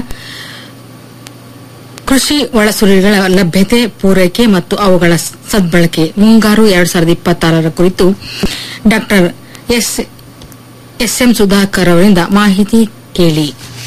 S6: ಕೃಷಿ ಒಳಸುರಿಗಳ ಲಭ್ಯತೆ ಪೂರೈಕೆ ಮತ್ತು ಅವುಗಳ ಸದ್ಬಳಕೆ ಮುಂಗಾರು ಎರಡ್ ಸಾವಿರದ ಇಪ್ಪತ್ತಾರರ ಕುರಿತು ಡಾ ಎಸ್ ಎಸ್ಎಂ ಸುಧಾಕರ್ ಅವರಿಂದ ಮಾಹಿತಿ ಕೇಳಿ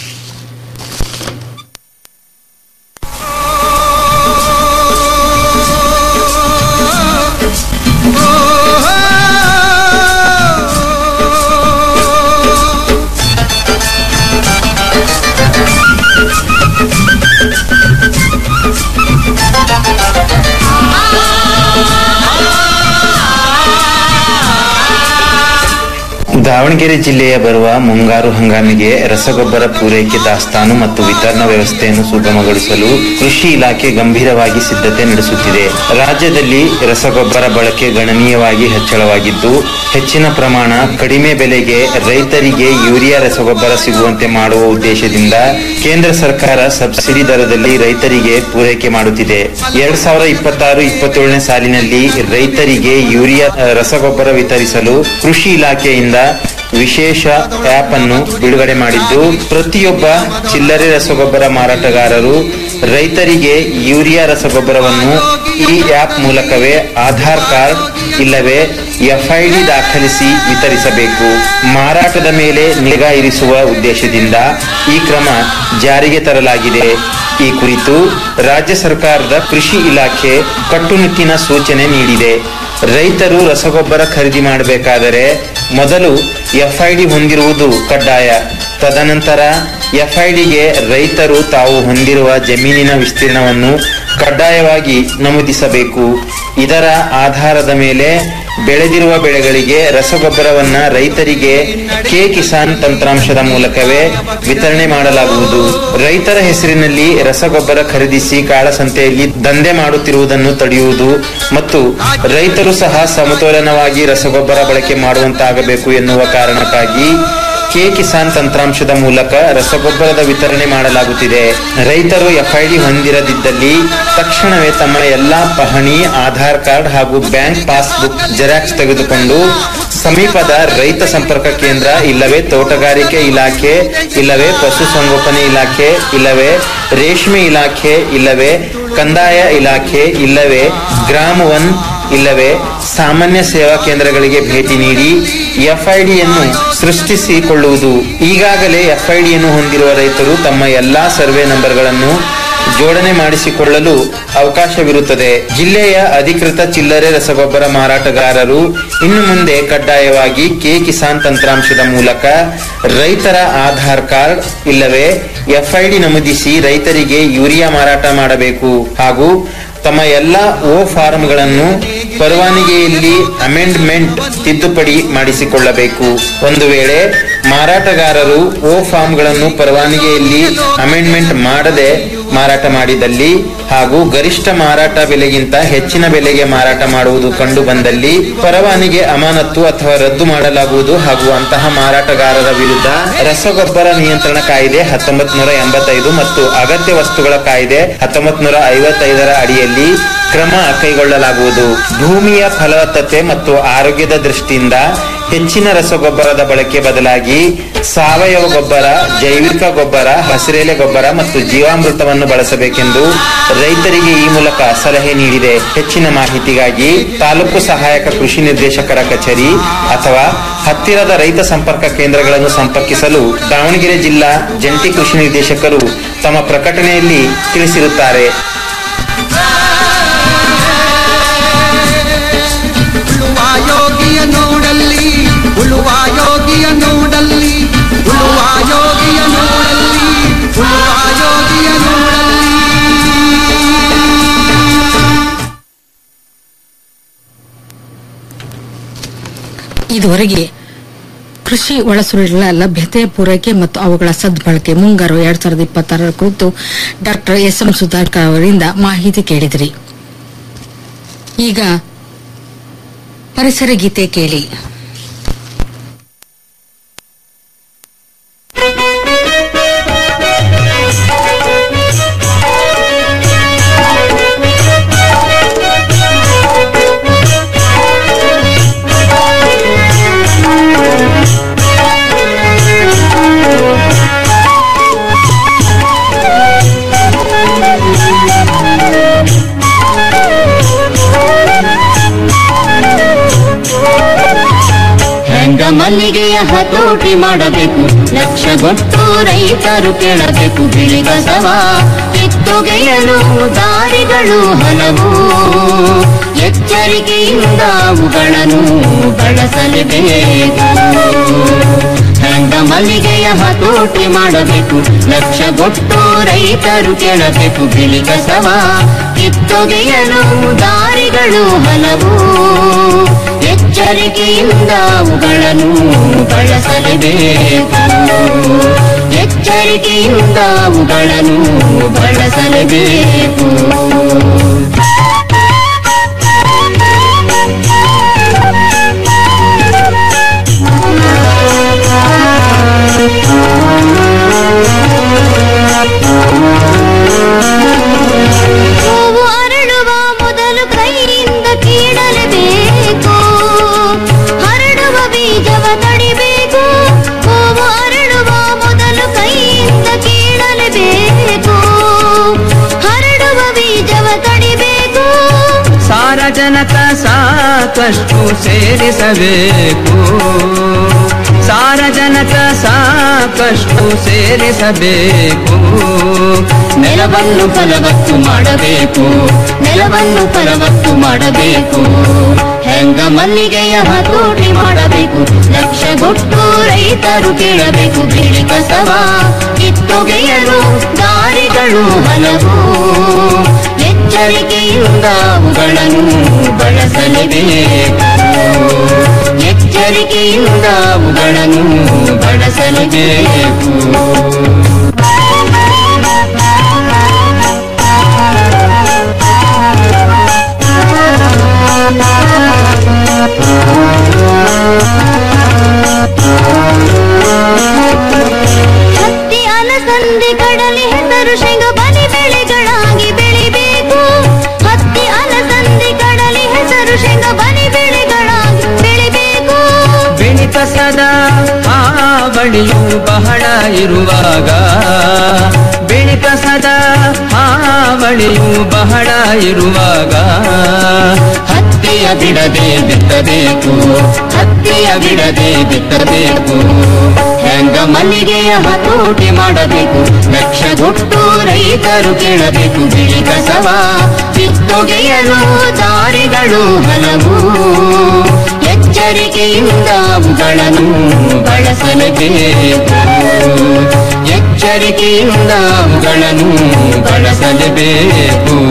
S13: ದಾವಣಗೆರೆ ಜಿಲ್ಲೆಯ ಬರುವ ಮುಂಗಾರು ಹಂಗಾಮಿಗೆ ರಸಗೊಬ್ಬರ ಪೂರೈಕೆ ದಾಸ್ತಾನು ಮತ್ತು ವಿತರಣಾ ವ್ಯವಸ್ಥೆಯನ್ನು ಸುಗಮಗೊಳಿಸಲು ಕೃಷಿ ಇಲಾಖೆ ಗಂಭೀರವಾಗಿ ಸಿದ್ಧತೆ ನಡೆಸುತ್ತಿದೆ ರಾಜ್ಯದಲ್ಲಿ ರಸಗೊಬ್ಬರ ಬಳಕೆ ಗಣನೀಯವಾಗಿ ಹೆಚ್ಚಳವಾಗಿದ್ದು ಹೆಚ್ಚಿನ ಪ್ರಮಾಣ ಕಡಿಮೆ ಬೆಲೆಗೆ ರೈತರಿಗೆ ಯೂರಿಯಾ ರಸಗೊಬ್ಬರ ಸಿಗುವಂತೆ ಮಾಡುವ ಉದ್ದೇಶದಿಂದ ಕೇಂದ್ರ ಸರ್ಕಾರ ಸಬ್ಸಿಡಿ ದರದಲ್ಲಿ ರೈತರಿಗೆ ಪೂರೈಕೆ ಮಾಡುತ್ತಿದೆ ಎರಡ್ ಸಾವಿರದ ಇಪ್ಪತ್ತಾರು ಇಪ್ಪತ್ತೇಳನೇ ಸಾಲಿನಲ್ಲಿ ರೈತರಿಗೆ ಯೂರಿಯಾ ಅ, ರಸಗೊಬ್ಬರ ವಿತರಿಸಲು ಕೃಷಿ ಇಲಾಖೆಯಿಂದ ವಿಶೇಷ ಆಪ್ ಅನ್ನು ಬಿಡುಗಡೆ ಮಾಡಿದ್ದು ಪ್ರತಿಯೊಬ್ಬ ಚಿಲ್ಲರೆ ರಸಗೊಬ್ಬರ ಮಾರಾಟಗಾರರು ರೈತರಿಗೆ ಯೂರಿಯಾ ರಸಗೊಬ್ಬರವನ್ನು ಈ ಆಪ್ ಮೂಲಕವೇ ಆಧಾರ್ ಕಾರ್ಡ್ ಇಲ್ಲವೇ ಎಫ್ಐಡಿ ದಾಖಲಿಸಿ ವಿತರಿಸಬೇಕು ಮಾರಾಟದ ಮೇಲೆ ನಿಗಾ ಇರಿಸುವ ಉದ್ದೇಶದಿಂದ ಈ ಕ್ರಮ ಜಾರಿಗೆ ತರಲಾಗಿದೆ ಈ ಕುರಿತು ರಾಜ್ಯ ಸರ್ಕಾರದ ಕೃಷಿ ಇಲಾಖೆ ಕಟ್ಟುನಿಟ್ಟಿನ ಸೂಚನೆ ನೀಡಿದೆ ರೈತರು ರಸಗೊಬ್ಬರ ಖರೀದಿ ಮಾಡಬೇಕಾದರೆ ಮೊದಲು ಎಫ್ಐಡಿ ಹೊಂದಿರುವುದು ಕಡ್ಡಾಯ ತದನಂತರ ಎಫ್ಐಡಿಗೆ ರೈತರು ತಾವು ಹೊಂದಿರುವ ಜಮೀನಿನ ವಿಸ್ತೀರ್ಣವನ್ನು ಕಡ್ಡಾಯವಾಗಿ ನಮೂದಿಸಬೇಕು ಇದರ ಆಧಾರದ ಮೇಲೆ ಬೆಳೆದಿರುವ ಬೆಳೆಗಳಿಗೆ ರಸಗೊಬ್ಬರವನ್ನ ರೈತರಿಗೆ ಕೆ ಕಿಸಾನ್ ತಂತ್ರಾಂಶದ ಮೂಲಕವೇ ವಿತರಣೆ ಮಾಡಲಾಗುವುದು ರೈತರ ಹೆಸರಿನಲ್ಲಿ ರಸಗೊಬ್ಬರ ಖರೀದಿಸಿ ಕಾಳಸಂತೆಯಲ್ಲಿ ದಂಧೆ ಮಾಡುತ್ತಿರುವುದನ್ನು ತಡೆಯುವುದು ಮತ್ತು ರೈತರು ಸಹ ಸಮತೋಲನವಾಗಿ ರಸಗೊಬ್ಬರ ಬಳಕೆ ಮಾಡುವಂತಾಗಬೇಕು ಎನ್ನುವ ಕಾರಣಕ್ಕಾಗಿ ಕೆ ಕಿಸಾನ್ ತಂತ್ರಾಂಶದ ಮೂಲಕ ರಸಗೊಬ್ಬರದ ವಿತರಣೆ ಮಾಡಲಾಗುತ್ತಿದೆ ರೈತರು ಎಫ್ಐಡಿ ಹೊಂದಿರದಿದ್ದಲ್ಲಿ ತಕ್ಷಣವೇ ತಮ್ಮ ಎಲ್ಲಾ ಪಹಣಿ ಆಧಾರ್ ಕಾರ್ಡ್ ಹಾಗೂ ಬ್ಯಾಂಕ್ ಪಾಸ್ಬುಕ್ ಜೆರಾಕ್ಸ್ ತೆಗೆದುಕೊಂಡು ಸಮೀಪದ ರೈತ ಸಂಪರ್ಕ ಕೇಂದ್ರ ಇಲ್ಲವೇ ತೋಟಗಾರಿಕೆ ಇಲಾಖೆ ಇಲ್ಲವೇ ಪಶುಸಂಗೋಪನೆ ಇಲಾಖೆ ಇಲ್ಲವೇ ರೇಷ್ಮೆ ಇಲಾಖೆ ಇಲ್ಲವೇ ಕಂದಾಯ ಇಲಾಖೆ ಇಲ್ಲವೇ ಗ್ರಾಮ ಒನ್ ಇಲ್ಲವೇ ಸಾಮಾನ್ಯ ಸೇವಾ ಕೇಂದ್ರಗಳಿಗೆ ಭೇಟಿ ನೀಡಿ ಎಫ್ಐಡಿಯನ್ನು ಸೃಷ್ಟಿಸಿಕೊಳ್ಳುವುದು ಈಗಾಗಲೇ ಎಫ್ಐಡಿಯನ್ನು ಹೊಂದಿರುವ ರೈತರು ತಮ್ಮ ಎಲ್ಲಾ ಸರ್ವೆ ನಂಬರ್ಗಳನ್ನು ಜೋಡಣೆ ಮಾಡಿಸಿಕೊಳ್ಳಲು ಅವಕಾಶವಿರುತ್ತದೆ ಜಿಲ್ಲೆಯ ಅಧಿಕೃತ ಚಿಲ್ಲರೆ ರಸಗೊಬ್ಬರ ಮಾರಾಟಗಾರರು ಇನ್ನು ಮುಂದೆ ಕಡ್ಡಾಯವಾಗಿ ಕೆ ಕಿಸಾನ್ ತಂತ್ರಾಂಶದ ಮೂಲಕ ರೈತರ ಆಧಾರ್ ಕಾರ್ಡ್ ಇಲ್ಲವೇ ಎಫ್ಐಡಿ ನಮೂದಿಸಿ ರೈತರಿಗೆ ಯೂರಿಯಾ ಮಾರಾಟ ಮಾಡಬೇಕು ಹಾಗೂ ತಮ್ಮ ಎಲ್ಲ ಓ ಫಾರ್ಮ್ಗಳನ್ನು ಪರವಾನಗಿಯಲ್ಲಿ ಅಮೆಂಡ್ಮೆಂಟ್ ತಿದ್ದುಪಡಿ ಮಾಡಿಸಿಕೊಳ್ಳಬೇಕು ಒಂದು ವೇಳೆ ಮಾರಾಟಗಾರರು ಓ ಫಾರ್ಮ್ಗಳನ್ನು ಪರವಾನಗಿಯಲ್ಲಿ ಅಮೆಂಡ್ಮೆಂಟ್ ಮಾಡದೆ ಮಾರಾಟ ಮಾಡಿದಲ್ಲಿ ಹಾಗೂ ಗರಿಷ್ಠ ಮಾರಾಟ ಬೆಲೆಗಿಂತ ಹೆಚ್ಚಿನ ಬೆಲೆಗೆ ಮಾರಾಟ ಮಾಡುವುದು ಕಂಡು ಬಂದಲ್ಲಿ ಪರವಾನಗಿ ಅಮಾನತ್ತು ಅಥವಾ ರದ್ದು ಮಾಡಲಾಗುವುದು ಹಾಗೂ ಅಂತಹ ಮಾರಾಟಗಾರರ ವಿರುದ್ಧ ರಸಗೊಬ್ಬರ ನಿಯಂತ್ರಣ ಕಾಯ್ದೆ ಹತ್ತೊಂಬತ್ ನೂರ ಎಂಬತ್ತೈದು ಮತ್ತು ಅಗತ್ಯ ವಸ್ತುಗಳ ಕಾಯ್ದೆ ಹತ್ತೊಂಬತ್ ನೂರ ಐವತ್ತೈದರ ಅಡಿಯಲ್ಲಿ ಕ್ರಮ ಕೈಗೊಳ್ಳಲಾಗುವುದು ಭೂಮಿಯ ಫಲವತ್ತತೆ ಮತ್ತು ಆರೋಗ್ಯದ ದೃಷ್ಟಿಯಿಂದ ಹೆಚ್ಚಿನ ರಸಗೊಬ್ಬರದ ಬಳಕೆ ಬದಲಾಗಿ ಸಾವಯವ ಗೊಬ್ಬರ ಜೈವಿಕ ಗೊಬ್ಬರ ಹಸಿರೆಲೆ ಗೊಬ್ಬರ ಮತ್ತು ಜೀವಾಮೃತವನ್ನು ಬಳಸಬೇಕೆಂದು ರೈತರಿಗೆ ಈ ಮೂಲಕ ಸಲಹೆ ನೀಡಿದೆ ಹೆಚ್ಚಿನ ಮಾಹಿತಿಗಾಗಿ ತಾಲೂಕು ಸಹಾಯಕ ಕೃಷಿ ನಿರ್ದೇಶಕರ ಕಚೇರಿ ಅಥವಾ ಹತ್ತಿರದ ರೈತ ಸಂಪರ್ಕ ಕೇಂದ್ರಗಳನ್ನು ಸಂಪರ್ಕಿಸಲು ದಾವಣಗೆರೆ ಜಿಲ್ಲಾ ಜಂಟಿ ಕೃಷಿ ನಿರ್ದೇಶಕರು ತಮ್ಮ ಪ್ರಕಟಣೆಯಲ್ಲಿ ತಿಳಿಸಿರುತ್ತಾರೆ
S9: ಉಳುವ ಯೋಗಿಯ ನೋಡಲ್ಲಿ ಉಳುವ ಯೋಗಿಯ ನೋಡಲ್ಲಿ ಉಳುವ ಯೋಗಿಯ ನೋಡಲ್ಲಿ ಉಳುವ ಯೋಗಿಯ ನೋಡಲ್ಲಿ
S6: ಇದುವರೆಗೆ ಕೃಷಿ ಒಳಸುರಿಗಳ ಲಭ್ಯತೆ ಪೂರೈಕೆ ಮತ್ತು ಅವುಗಳ ಸದ್ಬಳಕೆ ಮುಂಗಾರು ಎರಡ್ ಸಾವಿರದ ಇಪ್ಪತ್ತಾರರ ಕುರಿತು ಡಾಕ್ಟರ್ ಎಸ್ ಎಂ ಸುಧಾಕರ್ ಅವರಿಂದ ಮಾಹಿತಿ ಕೇಳಿದಿರಿ ಈಗ ಪರಿಸರ ಗೀತೆ ಕೇಳಿ
S14: ಹತೋಟಿ ಮಾಡಬೇಕು ಲಕ್ಷಗೊಟ್ಟು ರೈತರು ಕೇಳಬೇಕು ಬಿಳಿ ಕಸವ ಕಿತ್ತೊಗೆಯಲು ದಾರಿಗಳು ಹಲವು ಎಚ್ಚರಿಕೆಯಿಂದ ಅವುಗಳನ್ನು ಬಳಸಲೇಬೇಕು ಹೆಂಗ ಮಲ್ಲಿಗೆಯ ಹತೋಟಿ ಮಾಡಬೇಕು ಲಕ್ಷಗೊಟ್ಟು ರೈತರು ಕೇಳಬೇಕು ಬಿಳಿ ಕಸವ ಕಿತ್ತೊಗೆಯಲು ದಾರಿಗಳು ಹಲವು ಎಚ್ಚರಿಕೆಯಿಂದ ಅವುಗಳನ್ನು ಬಳಸಲೇಬೇಕು ಎಚ್ಚರಿಕೆಯಿಂದ ಅವುಗಳನ್ನು ಬಳಸಲೇಬೇಕು ಹೂವು ಅರಳುವ ಮೊದಲು ಕೈಯಿಂದ ಕೀಳಲೇಬೇಕು ಹರಡುವ ಬೀಜವ ತಡಿಬೇಕು ಹೂವು ಅರಳುವ ಮೊದಲು ಕೈಯಿಂದ ಕೀಳಲೇಬೇಕು ಹರಡುವ ಬೀಜವ ತಡಿಬೇಕು
S15: ಸಾರಜನಕ ಸಾಕಷ್ಟು ಸೇರಿಸಬೇಕು ಸಾರಜನಕ ಸಾಕಷ್ಟು ಸೇರಿಸಬೇಕು
S14: ನೆಲವನ್ನು ಫಲವತ್ತು ಮಾಡಬೇಕು ನೆಲವನ್ನು ಫಲವತ್ತು ಮಾಡಬೇಕು ಹೆಂಗ ಮಲ್ಲಿಗೆಯ ಹತೋಟಿ ಮಾಡಬೇಕು ಲಕ್ಷಗೊಟ್ಟು ರೈತರು ಕೇಳಬೇಕು ಬಿಳಿ ಕಸವ ಕಿತ್ತೊಗೆಯಲು ದಾರಿಗಳು ಹಲವು ಎಚ್ಚರಿಕೆಯಿಂದ ಅವುಗಳನ್ನು ಬಳಸಲೇಬೇಕು ಎಚ್ಚರಿಕೆಯಿಂದ ಅವುಗಳನ್ನು ಬಳಸಲೇಬೇಕು ಹತ್ತಿ ಅಲಸಂದಿ ಕಡಲೆ ಹೆಸರು ಶೇಂಗ ಬಲಿ ಬೆಳೆಗಳಾಗಿ ಬೆಳಿಬೇಕು ಹತ್ತಿ ಅಲಸಂದಿ ಕಡಲೆ ಹೆಸರು ಶೇಂಗ ಬಲಿ ಬೆಳೆಗಳಾಗಿ ಬೆಳಿಬೇಕು
S15: ಬಿಳಿ ಕಸದ ಹಾವಳಿಯು ಬಹಳ ಇರುವಾಗ ಬಿಳಿ ಕಸದ ಹಾವಳಿಯು ಬಹಳ ಇರುವಾಗ
S14: ಹತ್ತಿಯ ಬಿಡದೆ ಬಿತ್ತಬೇಕು ಹತ್ತಿಯ ಬಿಡದೆ ಬಿತ್ತಬೇಕು ಹೆಂಗ ಮಲ್ಲಿಗೆಯ ಹತೋಟಿ ಮಾಡಬೇಕು ಲಕ್ಷಗೊಟ್ಟು ರೈತರು ಕೇಳಬೇಕು ಬಿಳಿ ಕಸವ ಕಿತ್ತೊಗೆಯಲು ದಾರಿಗಳು ಹಲವು ಎಚ್ಚರಿಕೆಯಿಂದ ಅವುಗಳನ್ನು ಬಳಸಲೇಬೇಕು ಎಚ್ಚರಿಕೆಯಿಂದ ಅವುಗಳನ್ನು ಬಳಸಲೇಬೇಕು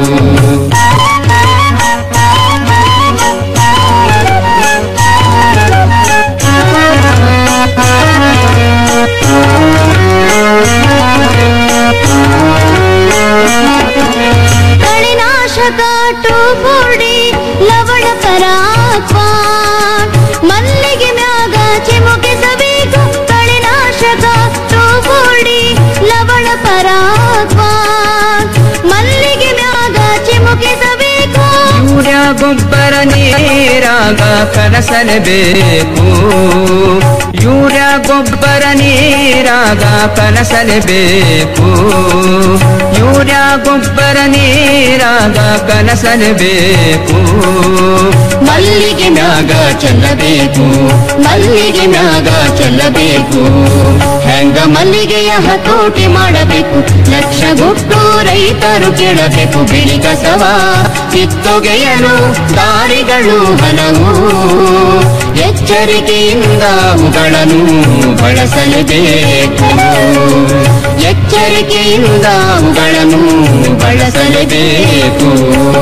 S14: ಕಳೆನಾಶಕ ಟೋಪೋಡಿ ಲವಣ ಪರಾಕ್ವ ಮಲ್ಲಿಗೆ ಮ್ಯಾಗ ಚಿಮುಕಿಸಬೇಕು ಕಳೆನಾಶಕ ಟೋಪೋಡಿ ಲವಣ ಪರಾಕ್ವ ಮಲ್ಲಿಗೆ ಮ್ಯಾಗ ಚಿಮುಕಿಸಬೇಕು
S15: ಯೂರಿಯಾ ಗೊಬ್ಬರ ನೀರಾಗ ಕಲಸಲೇಬೇಕು ಯೂರಿಯಾ ಗೊಬ್ಬರ ನೀರಾಗ ಕಲಸಲೇಬೇಕು ಯೂರಿಯಾ ಗೊಬ್ಬರ ನೀರಾಗ ಕಲಸಲೇಬೇಕು
S14: ಮಲ್ಲಿಗೆ ಮ್ಯಾಗ ಚೆಲ್ಲಬೇಕು ಮಲ್ಲಿಗೆ ಮ್ಯಾಗ ಚೆಲ್ಲಬೇಕು ಹೆಂಗ ಮಲ್ಲಿಗೆಯ ಹತೋಟಿ ಮಾಡಬೇಕು ಲಕ್ಷಗೊಟ್ಟು ರೈತರು ಕೇಳಬೇಕು ಬಿಳಿ ಕಸವ ಕಿತ್ತೊಗೆಯಲು ದಾರಿಗಳು ಹಲವು ಎಚ್ಚರಿಕೆಯಿಂದ ಅವುಗಳನ್ನು ಬಳಸಲೇಬೇಕು ಎಚ್ಚರಿಕೆಯಿಂದ ಅವುಗಳನ್ನು ಬಳಸಲೇಬೇಕು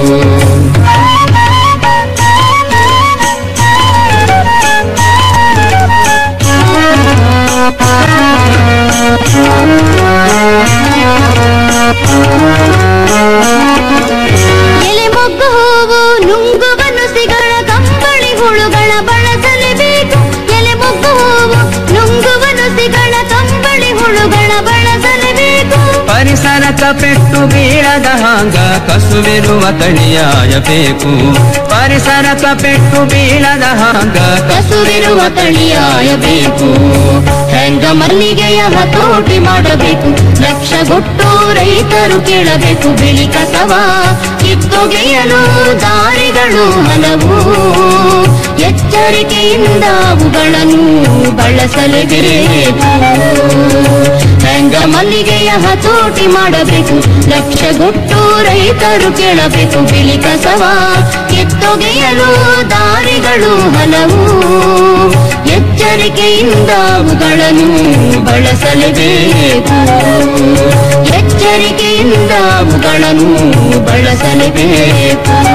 S14: ಎಲೆ ಮೊಗ್ಗು ಹೂವು ನುಂಗುವ ನುಸಿಗಳ ಕಂಬಳಿ ಹುಳುಗಳ ಬಳಸಲೇಬೇಕು ಎಲೆ ಮೊಗ್ಗು ಹೂವು ನುಂಗುವ ನುಸಿಗಳ ಕಂಬಳಿ ಹುಳುಗಳ ಬಳಸಲೇಬೇಕು
S15: ಪರಿಸರಕ ಪೆಟ್ಟು ಬೀಳದ ಹಾಂಗ ಕಸುವಿರುವ ತಳಿಯಾಯಬೇಕು ಪರಿಸರಕ ಪೆಟ್ಟು ಬೀಳದ ಹಾಂಗ
S14: ಕಸುವಿರುವ ತಳಿಯಾಯಬೇಕು ಹೆಂಗ ಮಲ್ಲಿಗೆಯ ಹತೋಟಿ ಮಾಡಬೇಕು ಲಕ್ಷಗೊಟ್ಟು ರೈತರು ಕೇಳಬೇಕು ಬಿಳಿ ಕಸವ ಕಿತ್ತೊಗೆಯಲು ದಾರಿಗಳು ಹಲವು ಎಚ್ಚರಿಕೆಯಿಂದ ಅವುಗಳನ್ನು ಬಳಸಲೇಬೇಕು ಹೆಂಗ ಮಲ್ಲಿಗೆಯ ಹತೋಟಿ ಮಾಡಬೇಕು ಲಕ್ಷಗೊಟ್ಟು ರೈತರು ಕೇಳಬೇಕು ಬಿಳಿ ಕಸವ ಕಿತ್ತೊಗೆಯಲು ದಾರಿಗಳು ಹಲವು ಎಚ್ಚರಿಕೆಯಿಂದ ಅವುಗಳನ್ನು ಬಳಸಲೇಬೇಕು ಎಚ್ಚರಿಕೆಯಿಂದ ಅವುಗಳನ್ನು ಬಳಸಲೇಬೇಕು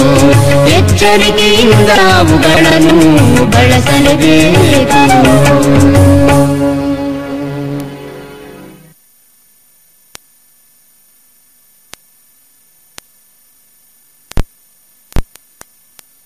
S14: ಎಚ್ಚರಿಕೆಯಿಂದ ಅವುಗಳನ್ನು ಬಳಸಲೇಬೇಕು